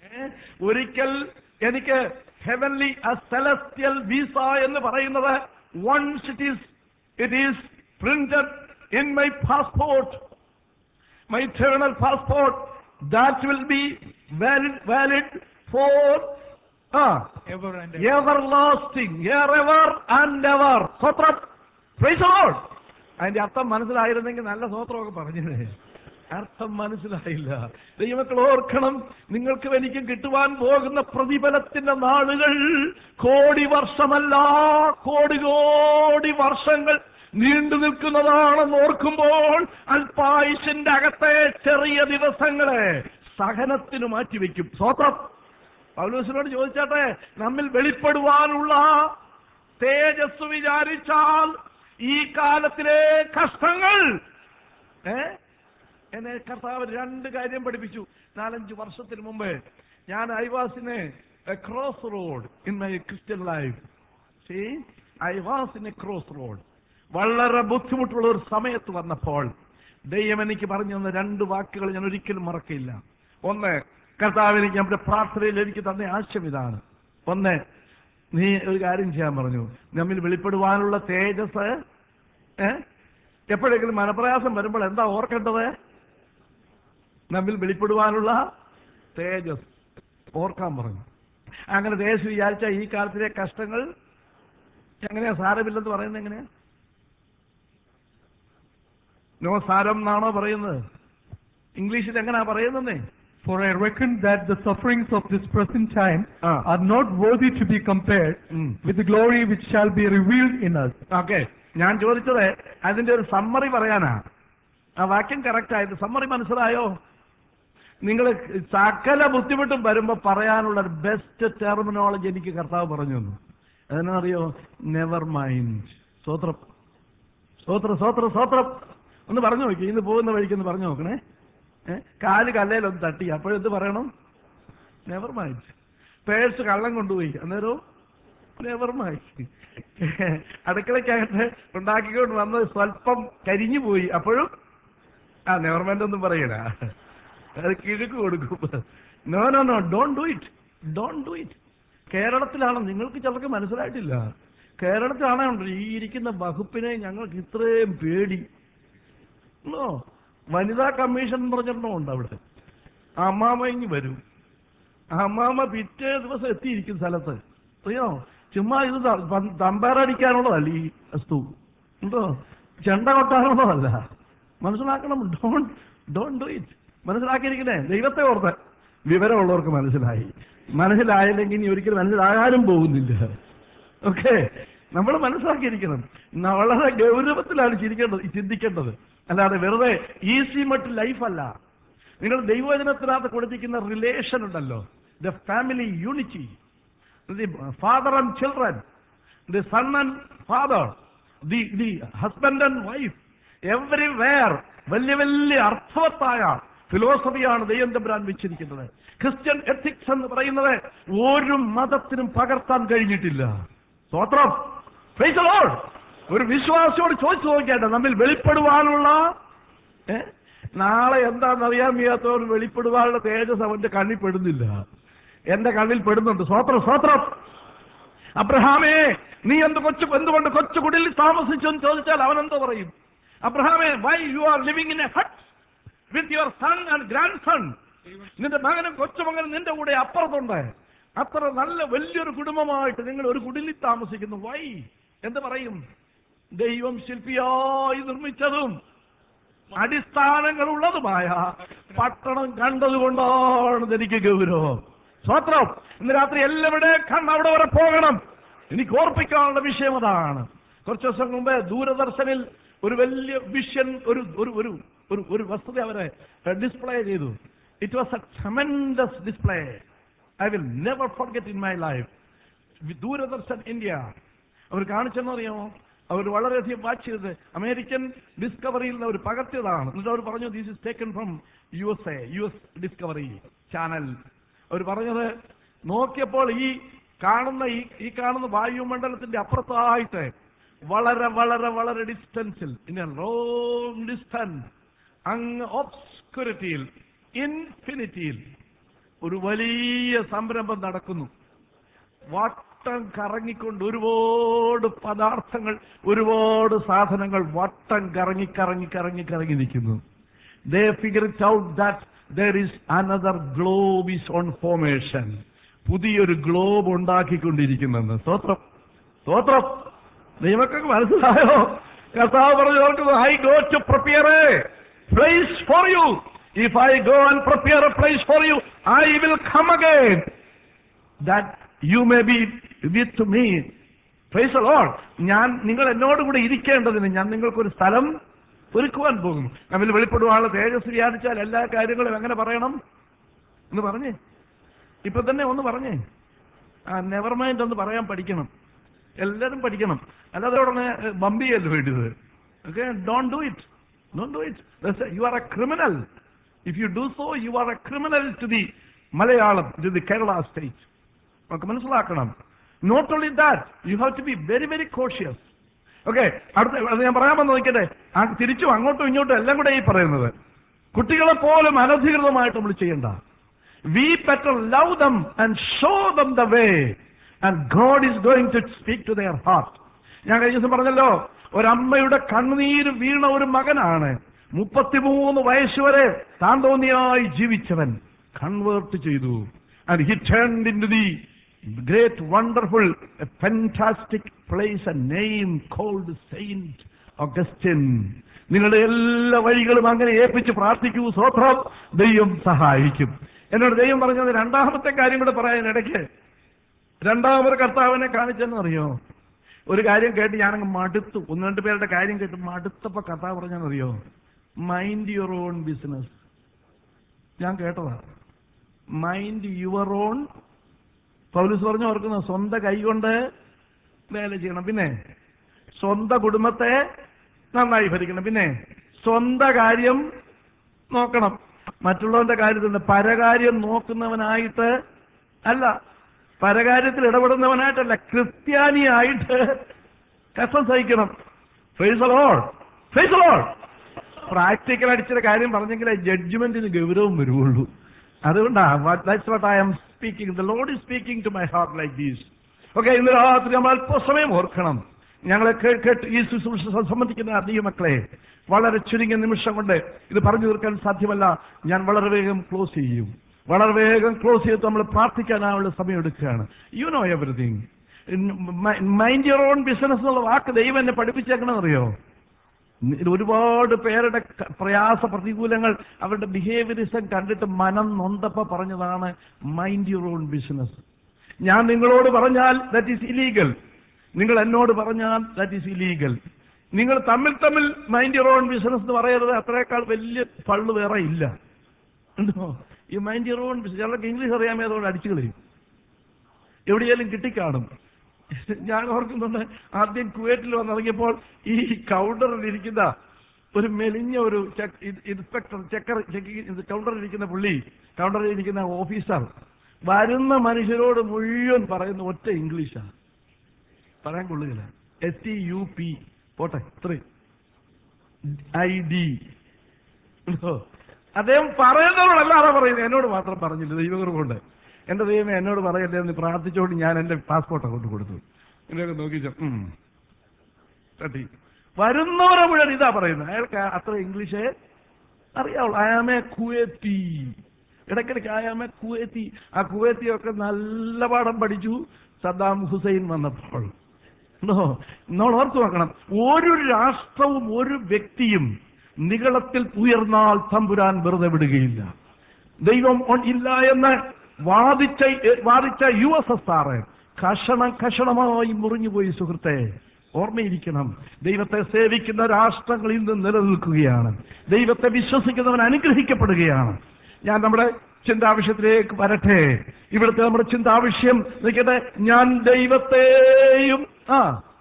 ഏ? ഒരിക്കൽ എനിക്ക് ഹെവൻലി സെലസ്റ്റിയൽ വിസ എന്ന് പറയുന്നത് once it is it is printed in my passport my eternal passport that will be valid valid for uh, ever and everlasting ever and ever സ്വത്രം Praise the Lord. അതിന്റെ അർത്ഥം മനസ്സിലായിരുന്നെങ്കിൽ നല്ല സ്വത്രമൊക്കെ പറഞ്ഞേ അർത്ഥം മനസ്സിലായില്ല ദൈവമക്കൾ ഓർക്കണം നിങ്ങൾക്കും എനിക്കും കിട്ടുവാൻ പോകുന്ന പ്രതിഫലത്തിന്റെ നാളുകൾ കോടി വർഷമല്ല കോടി കോടി വർഷങ്ങൾ നീണ്ടു നിൽക്കുന്നതാണെന്ന് ഓർക്കുമ്പോൾ അല്പായുസിന്റെ അകത്തെ ചെറിയ ദിവസങ്ങളെ സഹനത്തിന് മാറ്റിവെക്കും സ്വത്രം പൗലോസിനോട് ചോദിച്ചാട്ടെ നമ്മിൽ വെളിപ്പെടുവാനുള്ള തേജസ് വിചാരിച്ചാൽ ഈ കാലത്തിലെ കഷ്ടങ്ങൾ ഏ എന്നെ കർത്താവ് രണ്ട് കാര്യം പഠിപ്പിച്ചു നാലഞ്ച് വർഷത്തിന് മുമ്പ് ഞാൻ I was in a cross road in my Christian life I was in a cross road വളരെ ബുദ്ധിമുട്ടുള്ള ഒരു സമയത്ത് വന്നപ്പോൾ ദൈവം എനിക്ക് പറഞ്ഞു തന്ന രണ്ട് വാക്കുകൾ ഞാൻ ഒരിക്കലും മറക്കില്ല ഒന്ന് കർത്താവിന് നമ്മുടെ പ്രാർത്ഥനയിൽ എനിക്ക് തന്ന ആശയം ഇതാണ് ഒന്ന് നീ ഒരു കാര്യം ചെയ്യാൻ പറഞ്ഞു നമ്മിൽ വെളിപ്പെടുവാനുള്ള തേജസ് ഏ എപ്പോഴെങ്കിലും മനപ്രയാസം വരുമ്പോൾ എന്താ ഓർക്കേണ്ടത് നമ്മിൽ വെളിപ്പെടുവാനുള്ള തേജസ് ഓർക്കാൻ പറഞ്ഞു അങ്ങനെ തേജസ് വിചാരിച്ച ഈ കാലത്തിലെ കഷ്ടങ്ങൾ എങ്ങനെയാ സാരമില്ലെന്ന് പറയുന്നത് എങ്ങനെയാ നോ സാരം എന്നാണോ പറയുന്നത് ഇംഗ്ലീഷിൽ എങ്ങനെയാ പറയുന്നേ For I reckon that the sufferings of this present time Ah. are not worthy to be compared Mm. with the glory which shall be revealed in us. Okay ഞാൻ ചോദിച്ചത് അതിന്റെ ഒരു സമ്മറി പറയാനാ ആ വാക്യം കറക്റ്റ് ആയത് സമ്മറി മനസ്സിലായോ നിങ്ങൾ സകല ബുദ്ധിമുട്ടും വരുമ്പോ പറയാനുള്ള ഒരു ബെസ്റ്റ് ടെർമിനോളജി എനിക്ക് കർത്താവ് പറഞ്ഞു തന്നു അതിനറിയോ നെവർ മൈൻഡ് സ്വത്രം സ്വത്രം സ്വത്രം സ്വത്രം ഒന്ന് പറഞ്ഞു നോക്കി ഇന്ന് പോകുന്ന വഴിക്ക് ഒന്ന് പറഞ്ഞു നോക്കണേ ഏ? കാല് കല്ലേലൊന്ന് തട്ടി അപ്പോഴെന്ത് പറയണം നെവർ മൈൻഡ് പേഴ്സ് കള്ളം കൊണ്ടുപോയി അന്നേരവും നെവർ മൈൻഡ് അടുക്കളയ്ക്കകത്ത് ഉണ്ടാക്കിക്കൊണ്ട് വന്നത് സ്വല്പം കരിഞ്ഞു പോയി അപ്പോഴും ആ നെവർ മൈൻഡ് ഒന്നും പറയല അത് കിഴക്ക് കൊടുക്കും no no no don't do it don't do it കേരളത്തിലാണ് നിങ്ങൾക്ക് ചിലർക്ക് മനസ്സിലായിട്ടില്ല കേരളത്തിലാണ് ഈ ഇരിക്കുന്ന വകുപ്പിനെ ഞങ്ങൾക്ക് ഇത്രയും പേടി നോ വനിതാ കമ്മീഷൻ എന്ന് പറഞ്ഞിട്ടുണ്ടോ ഉണ്ട് അവിടെ അമ്മാമ ഇങ്ങ് വരും അമ്മാമ പിറ്റേ ദിവസം എത്തിയിരിക്കും സ്ഥലത്ത് അറിയോ ചുമ്മാ ഇത് ത- പ- തമ്പാരടിക്കാനുള്ളതല്ല ഈ വസ്തു എന്തോ ചെണ്ട കൊട്ടാനുള്ളതല്ല മനസ്സിലാക്കണം ഡോൺ ഡോൺ ഡു ഇറ്റ് മനസ്സിലാക്കിയിരിക്കണേ ദൈവത്തെ ഓർത്ത് വിവരമുള്ളവർക്ക് മനസ്സിലായി മനസ്സിലായില്ലെങ്കിൽ ഇനി ഒരിക്കലും മനസ്സിലാകാനും പോകുന്നില്ല ഓക്കെ നമ്മൾ മനസ്സിലാക്കിയിരിക്കണം ന- വളരെ ഗൗരവത്തിലാണ് ചിരിക്കേണ്ടത് ചിന്തിക്കേണ്ടത് അല്ലാതെ വെറുതെ ഈസി മറ്റ് ലൈഫല്ല നിങ്ങൾ ദൈവവചനത്തിനകത്ത് കൊടുത്തിരിക്കുന്ന റിലേഷൻ ഉണ്ടല്ലോ the family unity the father and children the son and father the the husband and wife everywhere വലിയ വലിയ അർത്ഥവത്തായ ഫിലോസഫിയാണ് ദൈവം തമ്പുരാൻ വെച്ചിരിക്കുന്നത് ക്രിസ്ത്യൻ എത്തിക്സ് എന്ന് പറയുന്നത് ഒരു മതത്തിനും പകർത്താൻ കഴിഞ്ഞിട്ടില്ല സ്വത്രം Praise the Lord. ഒരു വിശ്വാസിയോട് ചോദിച്ചു നോക്കിയാട്ടെ നമ്മിൽ വെളിപ്പെടുവാനുള്ള ഏ? നാളെ എന്താണെന്ന് അറിയാൻ വയ്യാത്തവർ വെളിപ്പെടുവാനുള്ള തേജസ് അവന്റെ കണ്ണിൽ പെടുന്നില്ല എന്റെ കണ്ണിൽ പെടുന്നുണ്ട് സ്വത്രം സ്വത്രം അബ്രഹാമേ നീ എന്ത് കൊച്ചു എന്തുകൊണ്ട് കൊച്ചു കുടിലിൽ താമസിച്ചെന്ന് ചോദിച്ചാൽ അവൻ എന്തോ പറയും അബ്രഹാമേ why you are living in a hut with your son and grandson നിന്റെ മകനും കൊച്ചുമകനും നിന്റെ കൂടെ അപ്പുറത്തുണ്ട് അത്ര നല്ല വലിയൊരു കുടുംബമായിട്ട് നിങ്ങൾ ഒരു കുടിലിൽ താമസിക്കുന്നു വൈ എന്ത് പറയും ദൈവം ശില്പിയായി നിർമ്മിച്ചതും അടിസ്ഥാനങ്ങളുള്ളതുമായ പട്ടണം കണ്ടതുകൊണ്ടാണ് എനിക്ക് ഗൗരവം സ്വത്രം ഇന്ന് രാത്രി എല്ലാവിടെ കണ്ണ് അവിടെ വരെ പോകണം എനിക്ക് ഓർപ്പിക്കാനുള്ള വിഷയം അതാണ് കുറച്ച് ദിവസം മുമ്പ് ദൂരദർശനിൽ ഒരു വലിയ വിഷൻ ഒരു ഒരു ഒരു ഒരു ഒരു വസ്തുത അവരെ ഡിസ്പ്ലേ ചെയ്തു it was a tremendous display I will never forget in my life Doordarshan India അവർ കാണിച്ചെന്നറിയാമോ അവർ വളരെയധികം വാച്ച് ചെയ്ത് അമേരിക്കൻ ഡിസ്കവറിയിൽ നിന്ന് അവർ പകർത്തിയതാണ് എന്നിട്ട് അവർ പറഞ്ഞു this is taken from U S A U S Discovery Channel അവർ പറഞ്ഞത് നോക്കിയപ്പോൾ ഈ കാണുന്ന ഈ ഈ കാണുന്ന വായുമണ്ഡലത്തിന്റെ അപ്പുറത്തായിട്ട് വളരെ വളരെ വളരെ ഡിസ്റ്റൻസിൽ ഇൻ ലോങ് ഡിസ്റ്റൻസ് അങ്ങ് ഒബ്സ്കുരിറ്റിയിൽ ഇൻഫിനിറ്റിയിൽ ഒരു വലിയ സംരംഭം നടക്കുന്നു വട്ടം കറങ്ങിക്കൊണ്ട് ഒരുപാട് പദാർത്ഥങ്ങൾ ഒരുപാട് സാധനങ്ങൾ വട്ടം കറങ്ങി കറങ്ങി കറങ്ങി കറങ്ങി നിൽക്കുന്നു they figure it out that there is another globe is on formation പുതിയൊരു ഗ്ലോബ് ഉണ്ടാക്കിക്കൊണ്ടിരിക്കുന്നെന്ന് സ്തോത്രം സ്തോത്രം നിയമക്കൊക്കെ മനസ്സിലായോ കർത്താവ് പറഞ്ഞു ഓർക്കുന്നു I go to prepare a place for you if I go and prepare a place for you I will come again that you may be with me praise lord ഞാൻ നിങ്ങൾ എന്നോട് കൂടെ ഇരിക്കേണ്ടതിന് ഞാൻ നിങ്ങൾക്കൊരു സ്ഥലം ഒരുക്കുവാൻ പോകുന്നു നമ്മൾ വെളിപ്പെടുവാനുള്ള തേജസ് വ്യാപിച്ചാൽ എല്ലാ കാര്യങ്ങളും എങ്ങനെ പറയണം എന്ന് പറഞ്ഞേ ഇപ്പൊ തന്നെ ഒന്ന് പറഞ്ഞേ ആ നെവർ മൈൻഡ് ഒന്ന് പറയാൻ പഠിക്കണം എല്ലാവരും പഠിക്കണം അല്ലാതെ ഉടനെ ബമ്പിയല്ല വേണ്ടത് okay don't do it don't do it you are a criminal if you do so you are a criminal to the Malayalam to the Kerala state നമുക്ക് മനസ്സിലാക്കണം not only that you have to be very very cautious okay അടുത്ത അത് ഞാൻ പറയാൻ വന്ന് നോക്കട്ടെ ആ തിരിച്ചും അങ്ങോട്ടും ഇങ്ങോട്ടും എല്ലാം കൂടെ ഈ പറയുന്നത് കുട്ടികളെ പോലും അനധികൃതമായിട്ട് നമ്മൾ ചെയ്യണ്ട we better love them and show them the way and God is going to speak to their heart ഞാൻ കഴിഞ്ഞ ദിവസം പറഞ്ഞല്ലോ ഒരമ്മയുടെ കണ്ണുനീര് വീണ ഒരു മകനാണ് മുപ്പത്തിമൂന്ന് വയസ്സ് വരെ താന്തോന്നിയായി ജീവിച്ചവൻ കൺവേർട്ട് ചെയ്തു and he turn into the great wonderful fantastic place a name called saint Augustine നിങ്ങളുടെ എല്ലാ വഴികളും അങ്ങനെ ഏൽപ്പിച്ച് പ്രാർത്ഥിക്കൂ സ്വത്രം ദൈവം സഹായിക്കും എന്നോട് ദൈവം പറഞ്ഞത് രണ്ടാമത്തെ കാര്യം കൂടെ പറയാൻ ഇടയ്ക്ക് രണ്ടാമത് കർത്താവിനെ കാണിച്ചെന്ന് അറിയോ ഒരു കാര്യം കേട്ട് ഞാനങ്ങ് മടുത്തു ഒന്ന് രണ്ട് പേരുടെ കാര്യം കേട്ട് മടുത്തപ്പോ കർത്താവ് പറഞ്ഞെന്നറിയോ മൈൻഡ് യുവർ ഓൺ ബിസിനസ് ഞാൻ കേട്ടതാ മൈൻഡ് യുവർ ഓൺ പൗലൂസ് പറഞ്ഞു ഓർക്കുന്നു സ്വന്തം കൈകൊണ്ട് വേല ചെയ്യണം പിന്നെ സ്വന്തം കുടുംബത്തെ നന്നായി ഭരിക്കണം പിന്നെ സ്വന്തം കാര്യം നോക്കണം മറ്റുള്ളവന്റെ കാര്യത്തിൽ പരകാര്യം നോക്കുന്നവനായിട്ട് അല്ല പരകാര്യത്തിൽ ഇടപെടുന്നവനായിട്ടല്ല ക്രിസ്ത്യാനിയായിട്ട് കഷ്ടം സഹിക്കണം ഫേസലോൾ ഫേസലോൾ പ്രാക്ടിക്കൽ അടിച്ചിട്ട് കാര്യം പറഞ്ഞെങ്കിലേ ജഡ്ജ്മെന്റിന് ഗൗരവം വരുവുള്ളൂ അതുകൊണ്ടാ that's what I am speaking the lord is speaking to my heart like these okay ഇന്ന് രാത്രി നമ്മൾ അല്പസമയം ഓർക്കണം ഞങ്ങളെ കേ- കേട്ട് ഈ ശുശ്രൂഷ സംബന്ധിക്കുന്ന അധിക മക്കളെ വളരെ ചുരുങ്ങിയ നിമിഷം കൊണ്ട് ഇത് പറഞ്ഞു തീർക്കാൻ സാധ്യമല്ല ഞാൻ വളരെ വേഗം ക്ലോസ് ചെയ്യും വളരെ വേഗം ക്ലോസ് ചെയ്ത് നമ്മൾ പ്രാർത്ഥിക്കാനുള്ള സമയം എടുക്കുകയാണ് you know everything mind your own business എന്നുള്ള വാക്ക് ദൈവം എന്നെ പഠിപ്പിച്ചേക്കണമെന്നറിയോ ഇത് ഒരുപാട് പേരുടെ ക- പ്രയാസ പ്രതികൂലങ്ങൾ അവരുടെ ബിഹേവിയറിസം കണ്ടിട്ട് മനം നൊന്തപ്പ പറഞ്ഞതാണ് മൈൻഡ് യുവർ ഓൺ ബിസിനസ് ഞാൻ നിങ്ങളോട് പറഞ്ഞാൽ ദാറ്റ് ഈസ് ഇലീഗൽ നിങ്ങൾ എന്നോട് പറഞ്ഞാൽ ദാറ്റ് ഈസ് ഇലീഗൽ നിങ്ങൾ തമ്മിൽ തമ്മിൽ മൈൻഡ് യുവർ ഓൺ ബിസിനസ് എന്ന് പറയരുത് അത്രയേക്കാൾ വലിയ പള്ളു വേറെ ഇല്ല ഉണ്ടോ ഈ മൈൻഡ് യുവർ ഓൺ ബിസിനസ് ചിലർക്ക് ഇംഗ്ലീഷ് അറിയാമേ അതുകൊണ്ട് അടിച്ചു കളയും എവിടെയെങ്കിലും കിട്ടിക്കാണും ഞാൻ ഓർക്കുന്നുണ്ട് ആദ്യം കുവൈറ്റിൽ വന്നിറങ്ങിയപ്പോൾ ഈ കൗണ്ടറിൽ ഇരിക്കുന്ന ഒരു മെലിഞ്ഞ ഒരു ചെക്ക് ഇ- ഇൻസ്പെക്ടർ ചെക്കർ ചെക്കിംഗ് കൗണ്ടറിൽ ഇരിക്കുന്ന പുള്ളി കൗണ്ടറിൽ ഇരിക്കുന്ന ഓഫീസർ വരുന്ന മനുഷ്യരോട് മുഴുവൻ പറയുന്ന ഒറ്റ ഇംഗ്ലീഷാണ് പറയാൻ കൊള്ളുകയില്ല എസ് ടി യു പി പോട്ടെ ഇത്രയും ഐ ഡി ഉണ്ടോ? അദ്ദേഹം പറയുന്നവരോടല്ലാതെ പറയുന്നത് എന്നോട് മാത്രം പറഞ്ഞില്ല ദൈവകുറവുണ്ട് എന്റെ ദൈവമേ എന്നോട് പറയല്ലേ എന്ന് പ്രാർത്ഥിച്ചുകൊണ്ട് ഞാൻ എന്റെ പാസ്പോർട്ട് കൊണ്ട് കൊടുത്തു എന്നൊക്കെ നോക്കിച്ച തട്ടി വരുന്നവരെ മുഴുവൻ ഇതാ പറയുന്നത് അയാൾക്ക് അത്ര ഇംഗ്ലീഷേ അറിയാവുള്ളൂ അയാമേ കുവേത്തി ഇടയ്ക്കിടയ്ക്ക് അയാമേ കുവേത്തി ആ കുവേത്തിയൊക്കെ നല്ല പാഠം പഠിച്ചു സദ്ദാം ഹുസൈൻ വന്നപ്പോൾ ഉണ്ടോ? നമ്മൾ ഓർത്തു നോക്കണം ഒരു രാഷ്ട്രവും ഒരു വ്യക്തിയും നികളത്തിൽ ഉയർന്നാൽ തമ്പുരാൻ വെറുതെ വിടുകയില്ല ദൈവം ഒ- ഇല്ല എന്ന് വാദിച്ച വാദിച്ച യു എസ് എസ് ആർ കഷണം കഷണമായി മുറിഞ്ഞുപോയി സുഹൃത്തെ ഓർമ്മയിരിക്കണം ദൈവത്തെ സേവിക്കുന്ന രാഷ്ട്രങ്ങൾ ഇന്ന് നിലനിൽക്കുകയാണ് ദൈവത്തെ വിശ്വസിക്കുന്നവൻ അനുഗ്രഹിക്കപ്പെടുകയാണ് ഞാൻ നമ്മുടെ ചിന്താവിഷയത്തിലേക്ക് വരട്ടെ ഇവിടുത്തെ നമ്മുടെ ചിന്താവിഷയം നിൽക്കട്ടെ ഞാൻ ദൈവത്തെയും ആ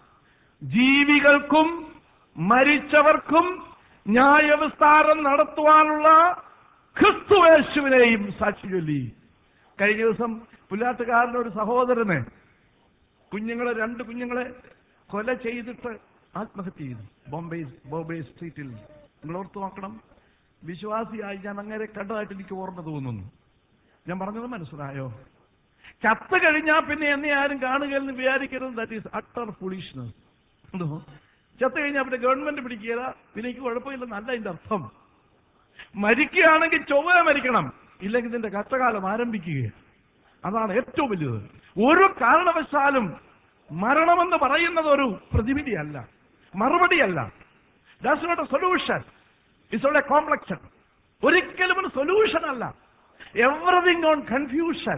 ജീവികൾക്കും മരിച്ചവർക്കും ന്യായവിസ്താരം നടത്തുവാനുള്ള ക്രിസ്തുവേശുവിനെയും സാക്ഷി ചൊല്ലി കഴിഞ്ഞ ദിവസം പുല്ലാട്ടുകാരൻ്റെ ഒരു സഹോദരന് കുഞ്ഞുങ്ങളെ രണ്ട് കുഞ്ഞുങ്ങളെ കൊല ചെയ്തിട്ട് ആത്മഹത്യ ചെയ്തു ബോംബെ ബോംബെ സ്ട്രീറ്റിൽ നിങ്ങൾ ഓർത്ത് നോക്കണം വിശ്വാസിയായി ഞാൻ അങ്ങനെ കണ്ടതായിട്ട് എനിക്ക് ഓർമ്മ തോന്നുന്നു ഞാൻ പറഞ്ഞത് മനസ്സിലായോ ചത്ത് കഴിഞ്ഞാൽ പിന്നെ എന്നെ ആരും കാണുകയെന്ന് വിചാരിക്കരുത് ദാറ്റ് ഈസ് അട്ടർ ഫുളിഷ്നസ് ചത്ത് കഴിഞ്ഞാൽ പിന്നെ ഗവൺമെന്റ് പിടിക്കുക പിന്നെ എനിക്ക് കുഴപ്പമില്ലെന്നല്ല അതിന്റെ അർത്ഥം മരിക്കുകയാണെങ്കിൽ ചൊവ്വ മരിക്കണം ഇല്ലെങ്കിൽ നിന്റെ കഷ്ടകാലം ആരംഭിക്കുക അതാണ് ഏറ്റവും വലിയത് ഒരു കാരണവശാലും മരണമെന്ന് പറയുന്നത് ഒരു പ്രതിവിധിയല്ല മറുപടിയല്ല that's not a solution it's not a complexion ഒരിക്കലും ഒരു സൊല്യൂഷൻ അല്ല everything on confusion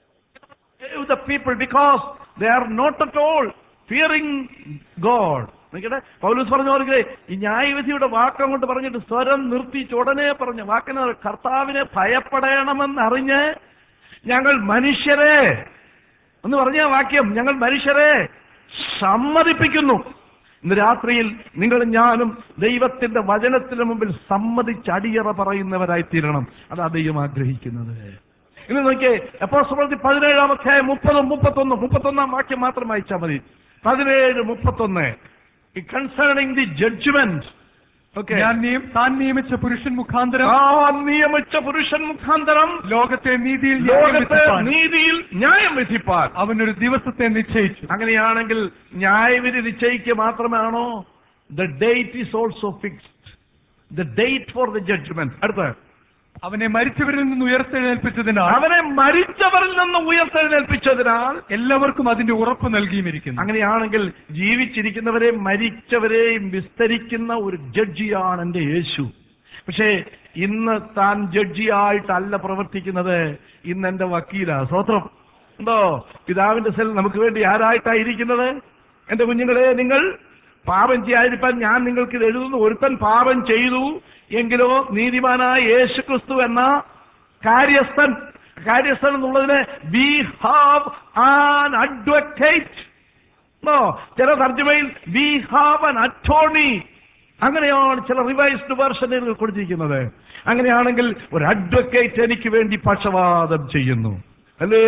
the people because they are not at all fearing God. നോക്കിയുടെ പൗലൂസ് പറഞ്ഞ പോലെ ഈ ന്യായവിധിയുടെ വാക്കം കൊണ്ട് പറഞ്ഞിട്ട് സ്വരം നിർത്തിച്ച് ഉടനെ പറഞ്ഞു വാക്കിന് കർത്താവിനെ ഭയപ്പെടണമെന്നറിഞ്ഞ് ഞങ്ങൾ മനുഷ്യരെ എന്ന് പറഞ്ഞ വാക്യം ഞങ്ങൾ മനുഷ്യരെ സമ്മതിപ്പിക്കുന്നു ഇന്ന് രാത്രിയിൽ നിങ്ങളും ഞാനും ദൈവത്തിന്റെ വചനത്തിന് മുമ്പിൽ സമ്മതിച്ച് അടിയറ പറയുന്നവരായി തീരണം അതാ ദൈവം ആഗ്രഹിക്കുന്നത് ഇനി നോക്കിയേ എപ്പോൾ പ്രവൃത്തി പതിനേഴാം അധ്യായം മുപ്പതും മുപ്പത്തൊന്നും മുപ്പത്തൊന്നാം വാക്യം മാത്രം വായിച്ചാൽ മതി പതിനേഴ് മുപ്പത്തൊന്ന് കൺസേണിംഗ് ദി ജഡ്ജ്മെന്റ് ഓക്കെ ഞാൻ നിയം- താൻ നിയമിച്ച പുരുഷൻ മുഖാന്തരം നിയമിച്ച പുരുഷൻ മുഖാന്തരം ലോകത്തെ നീതിയിൽ ന്യായം ലോകത്തെ വിധിപ്പാൻ നീതിയിൽ ന്യായം വിധിപ്പാൻ അവനൊരു ദിവസത്തെ നിശ്ചയിച്ചു അങ്ങനെയാണെങ്കിൽ ന്യായവിധി നിശ്ചയിക്കുക മാത്രമാണോ the date is also fixed the date for the judgment അടുത്ത അവനെ മരിച്ചവരിൽ നിന്ന് ഉയർത്തെഴുന്നേൽപ്പിച്ചതിനാൽ അവനെ മരിച്ചവരിൽ നിന്ന് ഉയർത്തെഴുന്നേൽപ്പിച്ചതിനാൽ എല്ലാവർക്കും അതിന്റെ ഉറപ്പ് നൽകിയുമിരിക്കുന്നു അങ്ങനെയാണെങ്കിൽ ജീവിച്ചിരിക്കുന്നവരെയും മരിച്ചവരെയും വിസ്തരിക്കുന്ന ഒരു ജഡ്ജിയാണ് എന്റെ യേശു പക്ഷേ ഇന്ന് താൻ ജഡ്ജിയായിട്ടല്ല പ്രവർത്തിക്കുന്നത് ഇന്ന് എന്റെ വക്കീലാ സ്വത്രം ഉണ്ടോ പിതാവിന്റെ സെൽ നമുക്ക് വേണ്ടി ആരായിട്ടായിരിക്കുന്നത് എന്റെ കുഞ്ഞുങ്ങളെ നിങ്ങൾ പാപം ചെയ്യാതിരിക്കാൻ ഞാൻ നിങ്ങൾക്ക് ഇത് എഴുതുന്നു ഒരുത്തൻ പാപം ചെയ്തു എങ്കിലോ നീതിമാനായ യേശു ക്രിസ്തു എന്ന കാര്യസ്ഥൻ കാര്യസ്ഥൻ എന്നുള്ളതിന് we have an advocate no ചില തർജ്ജമയിൽ വി ഹാവ് അൻ അറ്റോർണി അങ്ങനെയാണ് ചില റിവൈസ്ഡ് വേർഷനുകൾ കൊടുത്തിരിക്കുന്നത് അങ്ങനെയാണെങ്കിൽ ഒരു അഡ്വക്കേറ്റ് എനിക്ക് വേണ്ടി പക്ഷപാതം ചെയ്യുന്നു അല്ലേ